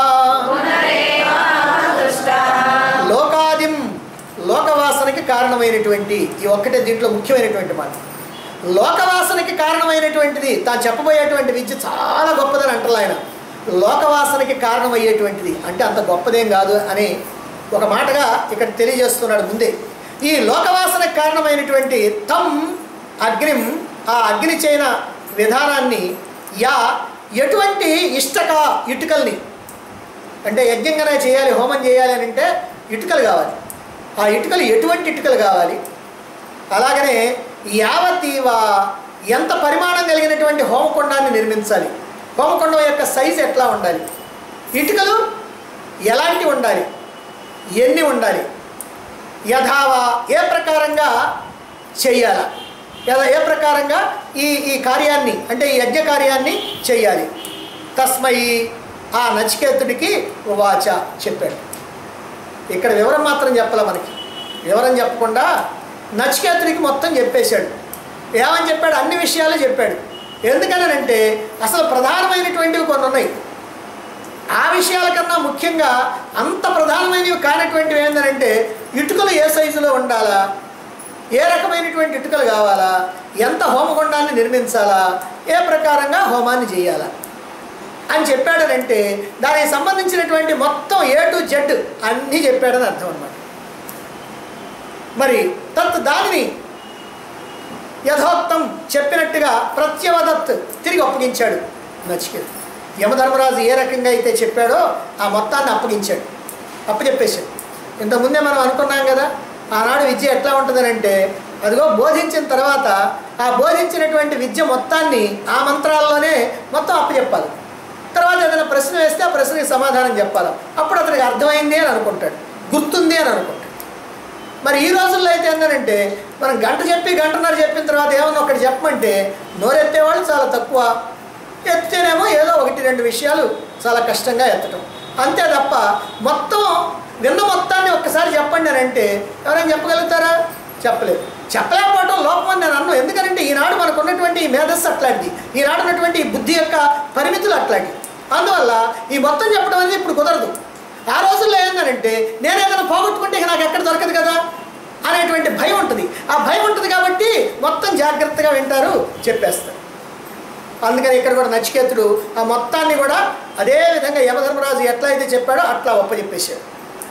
పునరేవాదుష్టః లోకాదిం లోకవాసనకి కారణమైనటువంటి ఈ ఒక్కటే దీంట్లో ముఖ్యమైనటువంటి మాట లోకవాసనకి కారణమైనటువంటిది తాను చెప్పబోయేటువంటి విద్య చాలా గొప్పదని అంటారు ఆయన లోకవాసనకి కారణమయ్యేటువంటిది అంటే అంత గొప్పదేం కాదు అని ఒక మాటగా ఇక్కడ తెలియజేస్తున్నాడు ముందే ఈ లోకవాసనకి కారణమైనటువంటి తమ్ అగ్నిం ఆ అగ్ని చేయన విధానాన్ని యా ఎటువంటి ఇష్టక ఇటుకల్ని అంటే యజ్ఞంగానే చేయాలి హోమం చేయాలి అని అంటే ఇటుకలు కావాలి ఆ ఇటుకలు ఎటువంటి ఇటుకలు కావాలి అలాగనే యావతీవా ఎంత పరిమాణం కలిగినటువంటి హోమకొండాన్ని నిర్మించాలి హోమకొండం యొక్క సైజు ఎట్లా ఉండాలి ఇటుకలు ఎలాంటి ఉండాలి ఎన్ని ఉండాలి యథావా ఏ ప్రకారంగా చెయ్యాలా ఎలా ఏ ప్రకారంగా ఈ ఈ కార్యాన్ని అంటే ఈ యజ్ఞ కార్యాన్ని చెయ్యాలి తస్మై ఆ నచికేతుడికి వాచ చెప్పాడు ఇక్కడ వివరం మాత్రం చెప్పలే మనకి వివరం చెప్పకుండా నచికేతుడికి మొత్తం చెప్పేశాడు ఏమని చెప్పాడు అన్ని విషయాలు చెప్పాడు ఎందుకనంటే అసలు ప్రధానమైనటువంటివి కొన్ని ఉన్నాయి ఆ విషయాల కన్నా ముఖ్యంగా అంత ప్రధానమైనవి కానటువంటివి ఏంటంటే ఇటుకలు ఏ సైజులో ఉండాలా ఏ రకమైనటువంటి ఇటుకలు కావాలా ఎంత హోమగుండాన్ని నిర్మించాలా ఏ ప్రకారంగా హోమాన్ని చేయాలా అని చెప్పాడనంటే దానికి సంబంధించినటువంటి మొత్తం ఏ టు జెడ్ అన్నీ చెప్పాడని అర్థం అన్నమాట మరి తత్ దానిని యథోక్తం చెప్పినట్టుగా ప్రత్యవదత్ తిరిగి అప్పగించాడు నచికేతుడు యమధర్మరాజు ఏ రకంగా అయితే చెప్పాడో ఆ మొత్తాన్ని అప్పగించాడు అప్పచెప్పేశాడు ఇంతకుముందే మనం అనుకున్నాం కదా ఆనాడు విద్య ఎట్లా ఉంటుందనంటే అదిగో బోధించిన తర్వాత ఆ బోధించినటువంటి విద్య మొత్తాన్ని ఆ మంత్రాల్లోనే మొత్తం అప్పచెప్పాలి తర్వాత ఏదైనా ప్రశ్న వేస్తే ఆ ప్రశ్నకి సమాధానం చెప్పాలి అప్పుడు అతనికి అర్థమైంది అని అనుకుంటాడు గుర్తుంది అని అనుకుంటాడు మరి ఈ రోజుల్లో అయితే ఏంటంటే మనం గంట చెప్పి గంటన్నర చెప్పిన తర్వాత ఏమన్నా ఒకటి చెప్పమంటే నోరెత్తేవాళ్ళు చాలా తక్కువ ఎత్తేనేమో ఏదో ఒకటి రెండు విషయాలు చాలా కష్టంగా ఎత్తడం అంతే తప్ప మొత్తం విన్న మొత్తాన్ని ఒక్కసారి చెప్పండి అని అంటే ఎవరైనా చెప్పగలుగుతారా చెప్పలేదు చెప్పలేకపోవడం లోపం అని నేను అన్ను ఎందుకంటే ఈనాడు మనకు ఉన్నటువంటి ఈ మేధస్సు అట్లాంటిది ఈనాడు ఉన్నటువంటి ఈ బుద్ధి యొక్క పరిమితులు అట్లాంటివి అందువల్ల ఈ మొత్తం చెప్పడం అనేది ఇప్పుడు కుదరదు ఆ రోజుల్లో ఏంటంటే నేను ఏదైనా పోగొట్టుకుంటే ఇక నాకు ఎక్కడ దొరకదు కదా అనేటువంటి భయం ఉంటుంది ఆ భయం ఉంటుంది కాబట్టి మొత్తం జాగ్రత్తగా వింటారు చెప్పేస్తారు అందుకని ఇక్కడ కూడా నచికేతుడు ఆ మొత్తాన్ని కూడా అదే విధంగా యమధర్మరాజు ఎట్లా అయితే చెప్పాడో అట్లా ఒప్పచెప్పేశాడు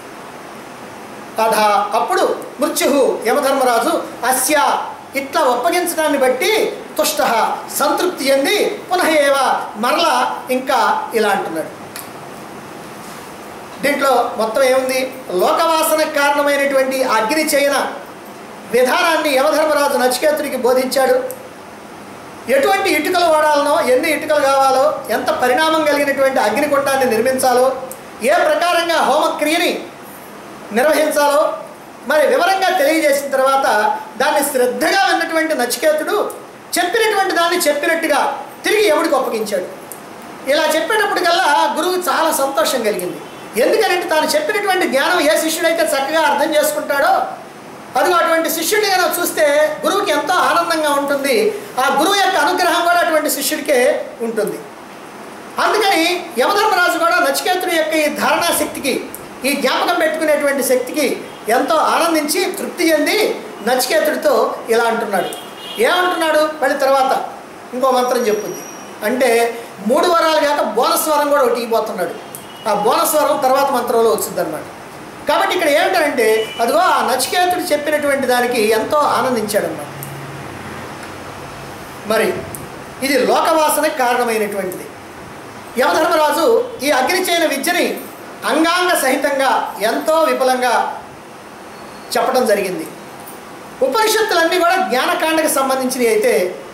తథా అప్పుడు మృత్యు యమధర్మరాజు అస్య ఇట్లా ఒప్పగించడాన్ని బట్టి తుష్ట సంతృప్తి చెంది పునః ఏవ మరలా ఇంకా ఇలా అంటున్నాడు దీంట్లో మొత్తం ఏముంది లోకవాసనకు కారణమైనటువంటి అగ్ని చేయన విధానాన్ని యమధర్మరాజు నచికేతుడికి బోధించాడు ఎటువంటి ఇటుకలు వాడాలనో ఎన్ని ఇటుకలు కావాలో ఎంత పరిణామం కలిగినటువంటి అగ్నికుండాన్ని నిర్మించాలో ఏ ప్రకారంగా హోమక్రియని నిర్వహించాలో మరి వివరంగా తెలియజేసిన తర్వాత దాన్ని శ్రద్ధగా విన్నటువంటి నచికేతుడు చెప్పినటువంటి దాన్ని చెప్పినట్టుగా తిరిగి ఎవడికి ఒప్పగించాడు ఇలా చెప్పేటప్పటికల్లా గురువు చాలా సంతోషం కలిగింది ఎందుకనంటే తాను చెప్పినటువంటి జ్ఞానం ఏ శిష్యుడైతే చక్కగా అర్థం చేసుకుంటాడో అదిగో అటువంటి శిష్యుడిని కనుక చూస్తే గురువుకి ఎంతో ఆనందంగా ఉంటుంది ఆ గురువు యొక్క అనుగ్రహం కూడా అటువంటి శిష్యుడికే ఉంటుంది అందుకని యమధర్మరాజు కూడా నచికేతుడి యొక్క ఈ ధారణా శక్తికి ఈ జ్ఞాపకం పెట్టుకునేటువంటి శక్తికి ఎంతో ఆనందించి తృప్తి చెంది నచికేతుడితో ఇలా అంటున్నాడు ఏమంటున్నాడు మళ్ళీ తర్వాత ఇంకో మంత్రం చెప్పుద్ది అంటే మూడు వరాలు కాక బోనస్ వరం కూడా ఒకటి ఇవ్వబోతున్నాడు ఆ బోనస్ వరం తర్వాత మంత్రంలో వచ్చింది అనమాట కాబట్టి ఇక్కడ ఏమిటంటే అదిగో ఆ నచికేతుడు చెప్పినటువంటి దానికి ఎంతో ఆనందించాడన్నమాట మరి ఇది లోకవాసనకి కారణమైనటువంటిది యమధర్మరాజు ఈ అగ్నిచైన విద్యని అంగాంగ సహితంగా ఎంతో విపులంగా చెప్పడం జరిగింది ఉపనిషత్తులన్నీ కూడా జ్ఞానకాండకు సంబంధించినవి అయితే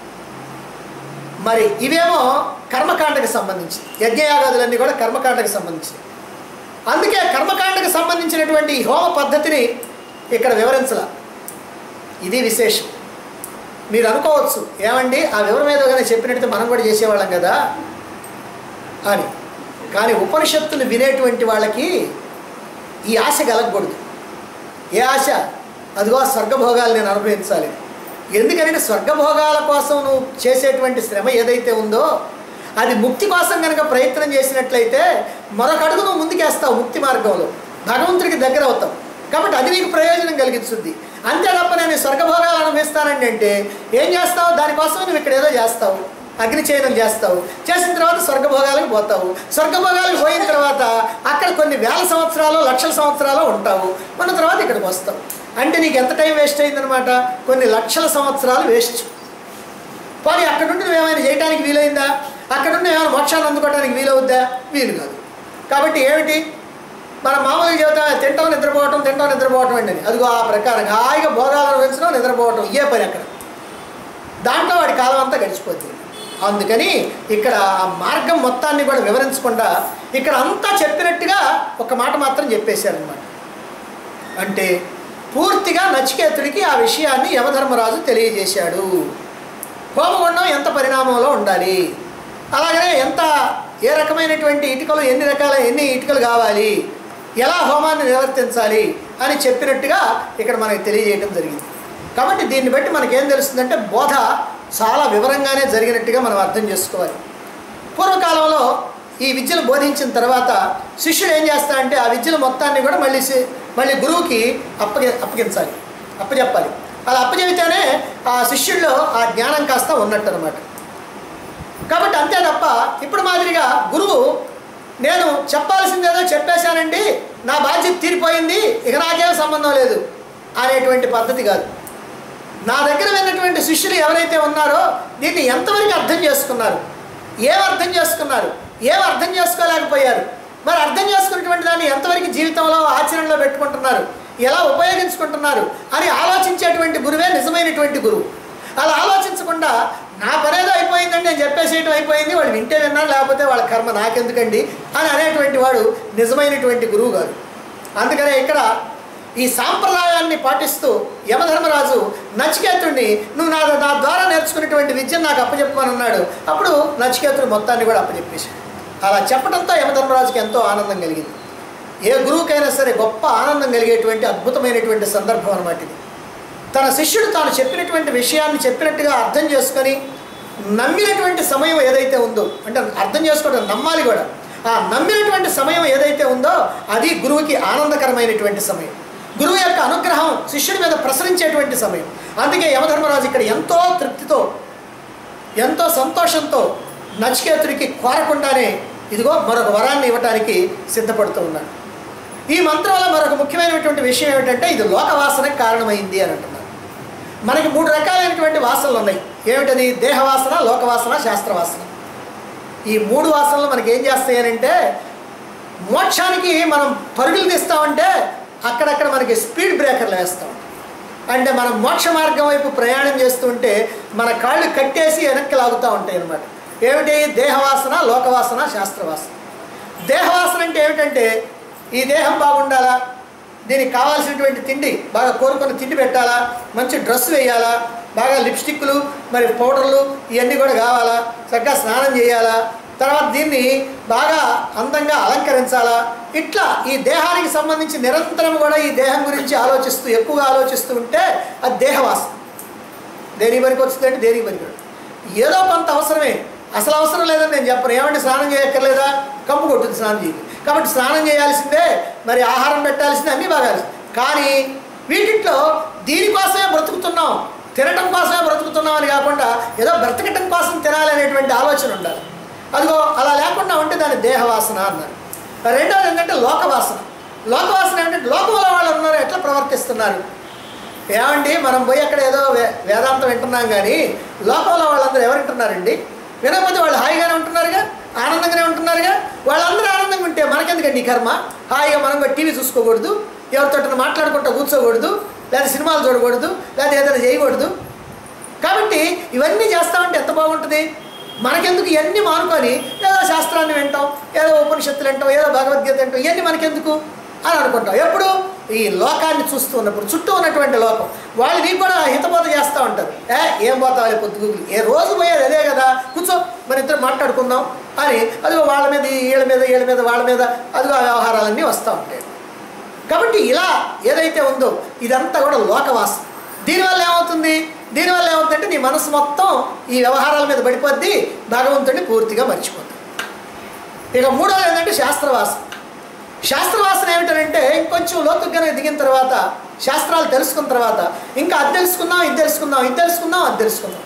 మరి ఇవేమో కర్మకాండకు సంబంధించి యజ్ఞయాగాదులన్నీ కూడా కర్మకాండకు సంబంధించినవి అందుకే కర్మకాండకు సంబంధించినటువంటి ఈ హోమ పద్ధతిని ఇక్కడ వివరించాల ఇది విశేషం మీరు అనుకోవచ్చు ఏమండి ఆ వివరం ఏదో కానీ చెప్పినట్టు మనం కూడా చేసేవాళ్ళం కదా అని కానీ ఉపనిషత్తులు వినేటువంటి వాళ్ళకి ఈ ఆశ కలగకూడదు ఏ ఆశ అదిగో ఆ స్వర్గభోగాలు నేను అనుభవించాలి ఎందుకంటే స్వర్గభోగాల కోసం నువ్వు చేసేటువంటి శ్రమ ఏదైతే ఉందో అది ముక్తి కోసం కనుక ప్రయత్నం చేసినట్లయితే మరొక అడుగు నువ్వు ముందుకేస్తావు ముక్తి మార్గంలో భగవంతుడికి దగ్గర అవుతావు కాబట్టి అది నీకు ప్రయోజనం కలిగిస్తుంది అంతే తప్ప నేను ఈ స్వర్గభోగాలు అనుభవిస్తానండి అంటే ఏం చేస్తావు దానికోసం నువ్వు ఇక్కడ ఏదో చేస్తావు అగ్నిచయనం చేస్తావు చేసిన తర్వాత స్వర్గభోగాలకు పోతావు స్వర్గభోగాలకు పోయిన తర్వాత అక్కడ కొన్ని వేల సంవత్సరాలు లక్షల సంవత్సరాలు ఉంటావు మన తర్వాత ఇక్కడికి వస్తావు అంటే నీకు ఎంత టైం వేస్ట్ అయిందనమాట కొన్ని లక్షల సంవత్సరాలు వేస్ట్ పోనీ అక్కడ నుండి నువ్వేమైనా చేయడానికి వీలైందా అక్కడ నుండి ఏమైనా మోక్షాన్ని అందుకోవడానికి వీలవుద్దా వీలు కాదు కాబట్టి ఏమిటి మన మామూలుగా చెబుతా తింటాం నిద్రపోవటం తింటాం నిద్రపోవటం అండి అదిగో ఆ ప్రకారంగా హాయిగా భోగాలను పెంచడం నిద్రపోవటం ఏ పని అక్కడ దాంట్లో వాడి కాలం అంతా గడిచిపోతుంది అందుకని ఇక్కడ ఆ మార్గం మొత్తాన్ని కూడా వివరించకుండా ఇక్కడ అంతా చెప్పినట్టుగా ఒక మాట మాత్రం చెప్పేశారనమాట అంటే పూర్తిగా నచికేతుడికి ఆ విషయాన్ని యమధర్మరాజు తెలియజేశాడు హోమగుండం ఎంత పరిణామంలో ఉండాలి అలాగనే ఎంత ఏ రకమైనటువంటి ఇటుకలు ఎన్ని రకాల ఎన్ని ఇటుకలు కావాలి ఎలా హోమాన్ని నిర్వర్తించాలి అని చెప్పినట్టుగా ఇక్కడ మనకి తెలియజేయడం జరిగింది కాబట్టి దీన్ని బట్టి మనకేం తెలుస్తుందంటే బోధ చాలా వివరంగానే జరిగినట్టుగా మనం అర్థం చేసుకోవాలి పూర్వకాలంలో ఈ విద్యలు బోధించిన తర్వాత శిష్యుడు ఏం చేస్తాడంటే ఆ విద్యల మొత్తాన్ని కూడా మళ్ళీ శి- మళ్ళీ గురువుకి అప్పగి అప్పగించాలి అప్పచెప్పాలి అలా అప్పచెబితేనే ఆ శిష్యుల్లో ఆ జ్ఞానం కాస్త ఉన్నట్టు అనమాట కాబట్టి అంతే తప్ప ఇప్పుడు మాదిరిగా గురువు నేను చెప్పాల్సిందేదో చెప్పేశానండి నా బాధ్యత తీరిపోయింది ఇక నాకేం సంబంధం లేదు అనేటువంటి పద్ధతి కాదు నా దగ్గర విన్నటువంటి శిష్యులు ఎవరైతే ఉన్నారో దీన్ని ఎంతవరకు అర్థం చేసుకున్నారు ఏం అర్థం చేసుకున్నారు ఏం అర్థం చేసుకోలేకపోయారు మరి అర్థం చేసుకున్నటువంటి దాన్ని ఎంతవరకు జీవితంలో ఆచరణలో పెట్టుకుంటున్నారు ఎలా ఉపయోగించుకుంటున్నారు అని ఆలోచించేటువంటి గురువే నిజమైనటువంటి గురువు అలా ఆలోచించకుండా నా పనేదో అయిపోయిందండి నేను చెప్పేసేయటం అయిపోయింది వాళ్ళు వింటే విన్నారు లేకపోతే వాళ్ళ కర్మ నాకెందుకండి అని అనేటువంటి వాడు నిజమైనటువంటి గురువు గారు అందుకనే ఇక్కడ ఈ సాంప్రదాయాన్ని పాటిస్తూ యమధర్మరాజు నచికేతుడిని నువ్వు నా నా ద్వారా నేర్చుకున్నటువంటి విద్యను నాకు అప్పచెప్పమని అన్నాడు అప్పుడు నచికేతుడు మొత్తాన్ని కూడా అప్పచెప్పేశాడు అలా చెప్పడంతో యమధర్మరాజుకి ఎంతో ఆనందం కలిగింది ఏ గురువుకైనా సరే గొప్ప ఆనందం కలిగేటువంటి అద్భుతమైనటువంటి సందర్భం అన్నమాట ఇది తన శిష్యుడు తాను చెప్పినటువంటి విషయాన్ని చెప్పినట్టుగా అర్థం చేసుకొని నమ్మినటువంటి సమయం ఏదైతే ఉందో అంటే అర్థం చేసుకోవడం నమ్మాలి కూడా ఆ నమ్మినటువంటి సమయం ఏదైతే ఉందో అది గురువుకి ఆనందకరమైనటువంటి సమయం గురువు యొక్క అనుగ్రహం శిష్యుడి మీద ప్రసరించేటువంటి సమయం అందుకే యమధర్మరాజు ఇక్కడ ఎంతో తృప్తితో ఎంతో సంతోషంతో నచికేతుడికి కోరకుండానే ఇదిగో మరొక వరాన్ని ఇవ్వటానికి సిద్ధపడుతూ ఉన్నాడు ఈ మంత్రంలో మరొక ముఖ్యమైనటువంటి విషయం ఏమిటంటే ఇది లోకవాసనకు కారణమైంది అని అంటున్నారు మనకి మూడు రకాలైనటువంటి వాసనలు ఉన్నాయి ఏమిటది దేహవాసన లోకవాసన శాస్త్రవాసన ఈ మూడు వాసనలు మనకి ఏం చేస్తాయి అని అంటే మోక్షానికి మనం పరుగులు తీస్తామంటే అక్కడక్కడ మనకి స్పీడ్ బ్రేకర్లు వేస్తాం అంటే మనం మోక్ష మార్గం వైపు ప్రయాణం చేస్తుంటే మన కాళ్ళు కట్టేసి వెనక్కి లాగుతూ ఉంటాయి అన్నమాట ఏమిటి దేహవాసన లోకవాసన శాస్త్రవాసన దేహవాసన అంటే ఏమిటంటే ఈ దేహం బాగుండాలా దీనికి కావాల్సినటువంటి తిండి బాగా కోరుకున్న తిండి పెట్టాలా మంచి డ్రెస్ వేయాలా బాగా లిప్స్టిక్లు మరి పౌడర్లు ఇవన్నీ కూడా కావాలా చక్కగా స్నానం చేయాలా తర్వాత దీన్ని బాగా అందంగా అలంకరించాలా ఇట్లా ఈ దేహానికి సంబంధించి నిరంతరం కూడా ఈ దేహం గురించి ఆలోచిస్తూ ఎక్కువగా ఆలోచిస్తూ ఉంటే అది దేహవాసన దేనికి పనికి వచ్చిందంటే దేనికి పనికి రాదు. ఏదో కొంత అవసరమే అసలు అవసరం లేదని నేను చెప్పను ఏమంటే స్నానం చేయక్కర్లేదా కంపు కొట్టుద్ది స్నానం చేయాలి కాబట్టి స్నానం చేయాల్సిందే మరి ఆహారం పెట్టాల్సిందే అన్నీ బాగాలి కానీ వీటిట్లో దీనికోసమే బ్రతుకుతున్నాం తినటం కోసమే బ్రతుకుతున్నాం అని కాకుండా ఏదో బ్రతకటం కోసం తినాలి అనేటువంటి ఆలోచన ఉండాలి అదిగో అలా లేకుండా ఉంటే దాని దేహవాసన అన్నారు రెండవది ఏంటంటే లోకవాసన లోకవాసన ఏంటంటే లోకంలో వాళ్ళు ఉన్నారు ఎట్లా ప్రవర్తిస్తున్నారు ఏమండి మనం పోయి అక్కడ ఏదో వే- వేదాంతం వింటున్నాం కానీ లోకంలో వాళ్ళందరూ ఎవరు వింటున్నారండి వినకపోతే వాళ్ళు హాయిగానే ఉంటున్నారుగా ఆనందంగానే ఉంటున్నారుగా వాళ్ళందరూ ఆనందంగా ఉంటే మనకెందుకండి ఈ కర్మ హాయిగా మనం కూడా టీవీ చూసుకోకూడదు ఎవరితో మాట్లాడుకుంటూ కూర్చోకూడదు లేదా సినిమాలు చూడకూడదు లేదా ఏదైనా చేయకూడదు కాబట్టి ఇవన్నీ చేస్తామంటే ఎంత బాగుంటుంది మనకెందుకు ఇవన్నీ మానుకొని ఏదో శాస్త్రాన్ని వింటాం ఏదో ఉపనిషత్తులు వింటాం ఏదో భగవద్గీత వింటాం ఇవన్నీ మనకెందుకు అని అనుకుంటాం ఎప్పుడు ఈ లోకాన్ని చూస్తూ ఉన్నప్పుడు చుట్టూ ఉన్నటువంటి లోకం వాళ్ళు నీకు కూడా హితబోధ చేస్తూ ఉంటారు ఏ ఏం పోతావు పొద్దుగులు ఏ రోజు పోయేది అదే కదా కూర్చో మన ఇద్దరు మాట్లాడుకుందాం అని అదిగో వాళ్ళ మీద వీళ్ళ మీద వీళ్ళ మీద వాళ్ళ మీద అదిగో ఆ వ్యవహారాలన్నీ వస్తూ ఉంటాయి కాబట్టి ఇలా ఏదైతే ఉందో ఇదంతా కూడా లోకవాసం దీనివల్ల ఏమవుతుంది దీనివల్ల ఏమవుతుందంటే నీ మనసు మొత్తం ఈ వ్యవహారాల మీద పడిపోద్ది భగవంతుడిని పూర్తిగా మర్చిపోతుంది ఇక మూడోది ఏంటంటే శాస్త్రవాసం శాస్త్రవాసన ఏమిటంటే ఇంకొంచెం లోతుగానే దిగిన తర్వాత శాస్త్రాలు తెలుసుకున్న తర్వాత ఇంకా అది తెలుసుకుందాం ఇది తెలుసుకుందాం ఇది తెలుసుకుందాం అది తెలుసుకుందాం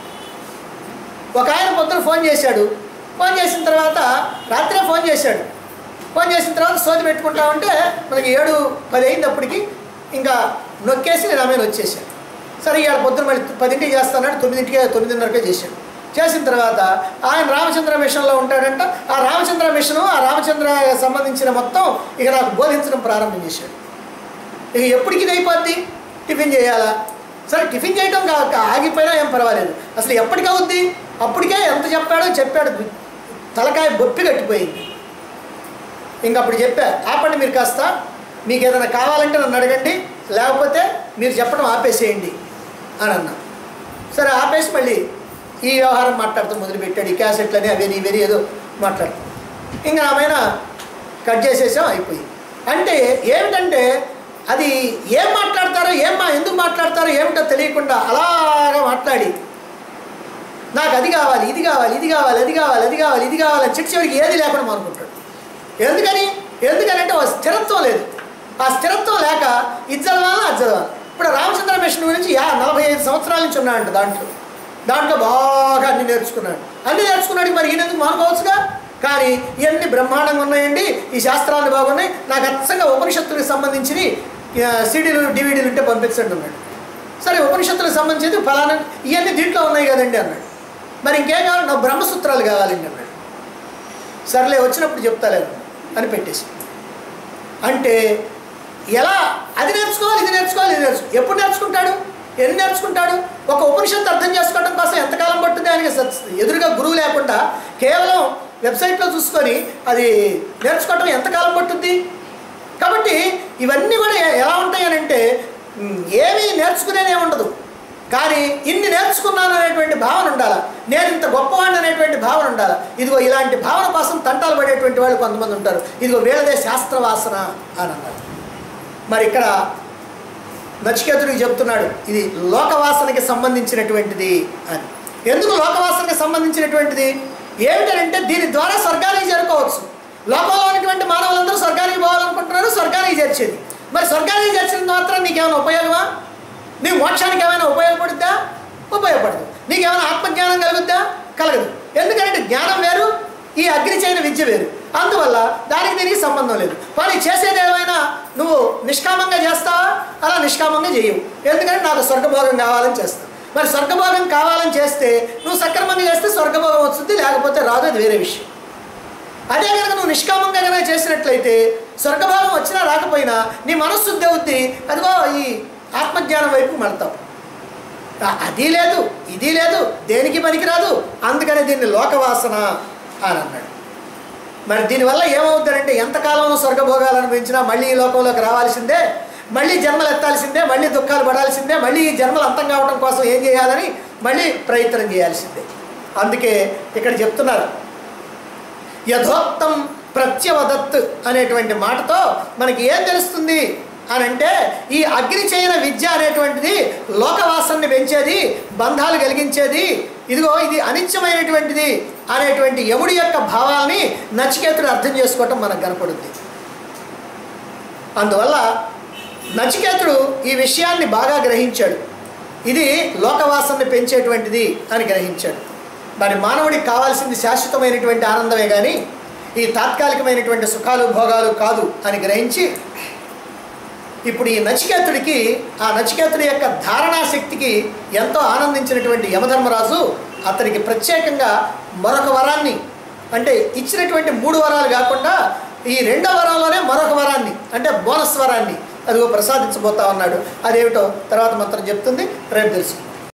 ఒక ఆయన పొద్దున ఫోన్ చేశాడు ఫోన్ చేసిన తర్వాత రాత్రే ఫోన్ చేశాడు ఫోన్ చేసిన తర్వాత సోది పెట్టుకుంటా ఉంటే మనకి ఏడు పది అయిందప్పటికి ఇంకా నొక్కేసి నేను ఆమెను వచ్చేసాను సరే ఇవాళ పొద్దున మళ్ళీ పదింటికి చేస్తానంటే తొమ్మిదింటికి తొమ్మిదిన్నరకే చేశాడు చేసిన తర్వాత ఆయన రామచంద్ర మిషన్లో ఉంటాడంట ఆ రామచంద్ర మిషను ఆ రామచంద్ర సంబంధించిన మొత్తం ఇక నాకు బోధించడం ప్రారంభం చేశాడు ఇక ఎప్పటికి ఇది అయిపోద్ది టిఫిన్ చేయాలా సరే టిఫిన్ చేయడం కాక ఆగిపోయినా ఏం పర్వాలేదు అసలు ఎప్పటికి అవుద్ది అప్పటికే ఎంత చెప్పాడో చెప్పాడు తలకాయ బొప్పి కట్టిపోయింది ఇంక అప్పుడు చెప్పా ఆపండి మీరు కాస్త మీకు ఏదైనా కావాలంటే నన్ను అడగండి లేకపోతే మీరు చెప్పడం ఆపేసేయండి అని అన్నా సరే ఆపేసి మళ్ళీ ఈ వ్యవహారం మాట్లాడుతూ మొదలుపెట్టాడు ఈ క్యాసెట్లని అవని ఇవని ఏదో మాట్లాడుతూ ఇంకా ఆమెన కట్ చేసేసాం అయిపోయింది అంటే ఏమిటంటే అది ఏం మాట్లాడతారో ఏం మా ఎందుకు మాట్లాడతారో ఏమిటో తెలియకుండా అలాగా మాట్లాడి నాకు అది కావాలి ఇది కావాలి ఇది కావాలి అది కావాలి అది కావాలి ఇది కావాలి అని చిట్టు చివరికి ఏది లేకుండా అనుకుంటాడు ఎందుకని ఎందుకనంటే ఆ స్థిరత్వం లేదు ఆ స్థిరత్వం లేక ఇది చదవాలా అది చదవాలి ఇప్పుడు రామచంద్ర మిషన్ గురించి యా నలభై ఐదు సంవత్సరాల నుంచి ఉన్నాడంట దాంట్లో దాంట్లో బాగా అన్ని నేర్చుకున్నాడు అన్ని నేర్చుకున్నాడు మరి ఈయన ఎందుకు మానుకోవచ్చుగా కానీ ఇవన్నీ బ్రహ్మాండంగా ఉన్నాయండి ఈ శాస్త్రాలు బాగున్నాయి నాకు అచ్చంగా ఉపనిషత్తులకు సంబంధించి సీడీలు డివిడీలు ఉంటే పంపించండి అన్నాడు సరే ఉపనిషత్తులకు సంబంధించి ఫలానా ఇవన్నీ దీంట్లో ఉన్నాయి కదండి అన్నాడు మరి ఇంకేం కావాలి నా బ్రహ్మసూత్రాలు కావాలండి అన్నాడు సర్లే వచ్చినప్పుడు చెప్తాలే అని పెట్టేసి అంటే ఎలా అది నేర్చుకోవాలి ఇది నేర్చుకోవాలి ఇది నేర్చుకో ఎప్పుడు నేర్చుకుంటాడు ఎన్ని నేర్చుకుంటాడు ఒక ఉపనిషత్తు అర్థం చేసుకోవడం కోసం ఎంతకాలం పట్టుద్ది ఆయనకి సత్- ఎదురుగా గురువు లేకుండా కేవలం వెబ్సైట్లో చూసుకొని అది నేర్చుకోవడం ఎంతకాలం పట్టుద్ది కాబట్టి ఇవన్నీ కూడా ఎ- ఎలా ఉంటాయి అని అంటే ఉమ్, ఏమీ నేర్చుకునేదే ఉండదు కానీ ఇన్ని నేర్చుకున్నాను అనేటువంటి భావన ఉండాలి నేను ఇంత గొప్పవాడిని అనేటువంటి భావన ఉండాలి ఇదిగో ఇలాంటి భావన కోసం తంటాలు పడేటువంటి వాళ్ళు కొంతమంది ఉంటారు ఇదిగో వీళ్ళదే శాస్త్రవాసన అని అన్నారు మరి ఇక్కడ నచికేతుడికి చెప్తున్నాడు ఇది లోకవాసనకి సంబంధించినటువంటిది అని ఎందుకు లోకవాసనకి సంబంధించినటువంటిది ఏమిటంటే దీని ద్వారా స్వర్గానికి చేరుకోవచ్చు లోకంలో ఉన్నటువంటి మానవులందరూ స్వర్గానికి పోవాలనుకుంటున్నారు స్వర్గానికి చేర్చేది మరి స్వర్గానికి చేర్చిన మాత్రం నీకేమైనా ఉపయోగమా నీ మోక్షానికి ఏమైనా ఉపయోగపడుద్దా ఉపయోగపడదు నీకేమైనా ఆత్మజ్ఞానం కలుగుద్దా కలగదు ఎందుకంటే జ్ఞానం వేరు ఈ అగ్ని చేయని విద్య వేరు అందువల్ల దానికి దీనికి సంబంధం లేదు కానీ చేసేది ఏమైనా నువ్వు నిష్కామంగా చేస్తావా అలా నిష్కామంగా చేయవు ఎందుకంటే నాకు స్వర్గభోగం కావాలని చేస్తావు మరి స్వర్గభోగం కావాలని చేస్తే నువ్వు సక్రమంగా చేస్తే స్వర్గభోగం వస్తుంది లేకపోతే రాదు అది వేరే విషయం అదే కనుక నువ్వు నిష్కామంగా కనుక చేసినట్లయితే స్వర్గభావం వచ్చినా రాకపోయినా నీ మనస్సు దేవుద్ది అదిగో ఈ ఆత్మజ్ఞానం వైపు మడతావు ఆ- అది లేదు ఇది లేదు దేనికి పనికిరాదు అందుకని దీన్ని లోకవాసన అని అన్నాడు మరి దీనివల్ల ఏమవుతాడంటే ఎంతకాలం స్వర్గభోగాలు అనుభవించినా మళ్ళీ ఈ లోకంలోకి రావాల్సిందే మళ్ళీ జన్మలు ఎత్తాల్సిందే మళ్ళీ దుఃఖాలు పడాల్సిందే మళ్ళీ ఈ జన్మలు అంతం కావడం కోసం ఏం చేయాలని మళ్ళీ ప్రయత్నం చేయాల్సిందే అందుకే ఇక్కడ చెప్తున్నారు యథోక్తం ప్రత్యవదత్ అనేటువంటి మాటతో మనకి ఏం తెలుస్తుంది అని అంటే ఈ అగ్ని చేయన విద్య అనేటువంటిది లోకవాసాన్ని పెంచేది బంధాలు కలిగించేది ఇదిగో ఇది అనిత్యమైనటువంటిది అనేటువంటి యముడి యొక్క భావాల్ని నచికేతుడు అర్థం చేసుకోవటం మనకు కనపడుద్ది అందువల్ల నచికేతుడు ఈ విషయాన్ని బాగా గ్రహించాడు ఇది లోకవాసాన్ని పెంచేటువంటిది అని గ్రహించాడు మరి మానవుడికి కావాల్సింది శాశ్వతమైనటువంటి ఆనందమే కానీ ఈ తాత్కాలికమైనటువంటి సుఖాలు భోగాలు కాదు అని గ్రహించి ఇప్పుడు ఈ నచికేతుడికి ఆ నచికేతుడి యొక్క ధారణా శక్తికి ఎంతో ఆనందించినటువంటి యమధర్మరాజు అతనికి ప్రత్యేకంగా మరొక వరాన్ని అంటే ఇచ్చినటువంటి మూడు వరాలు కాకుండా ఈ రెండో వరంలోనే మరొక వరాన్ని అంటే బోనస్ వరాన్ని అదిగో ప్రసాదించబోతా ఉన్నాడు అదేమిటో తర్వాత మాత్రం చెప్తుంది రేపు తెలుసుకుందాం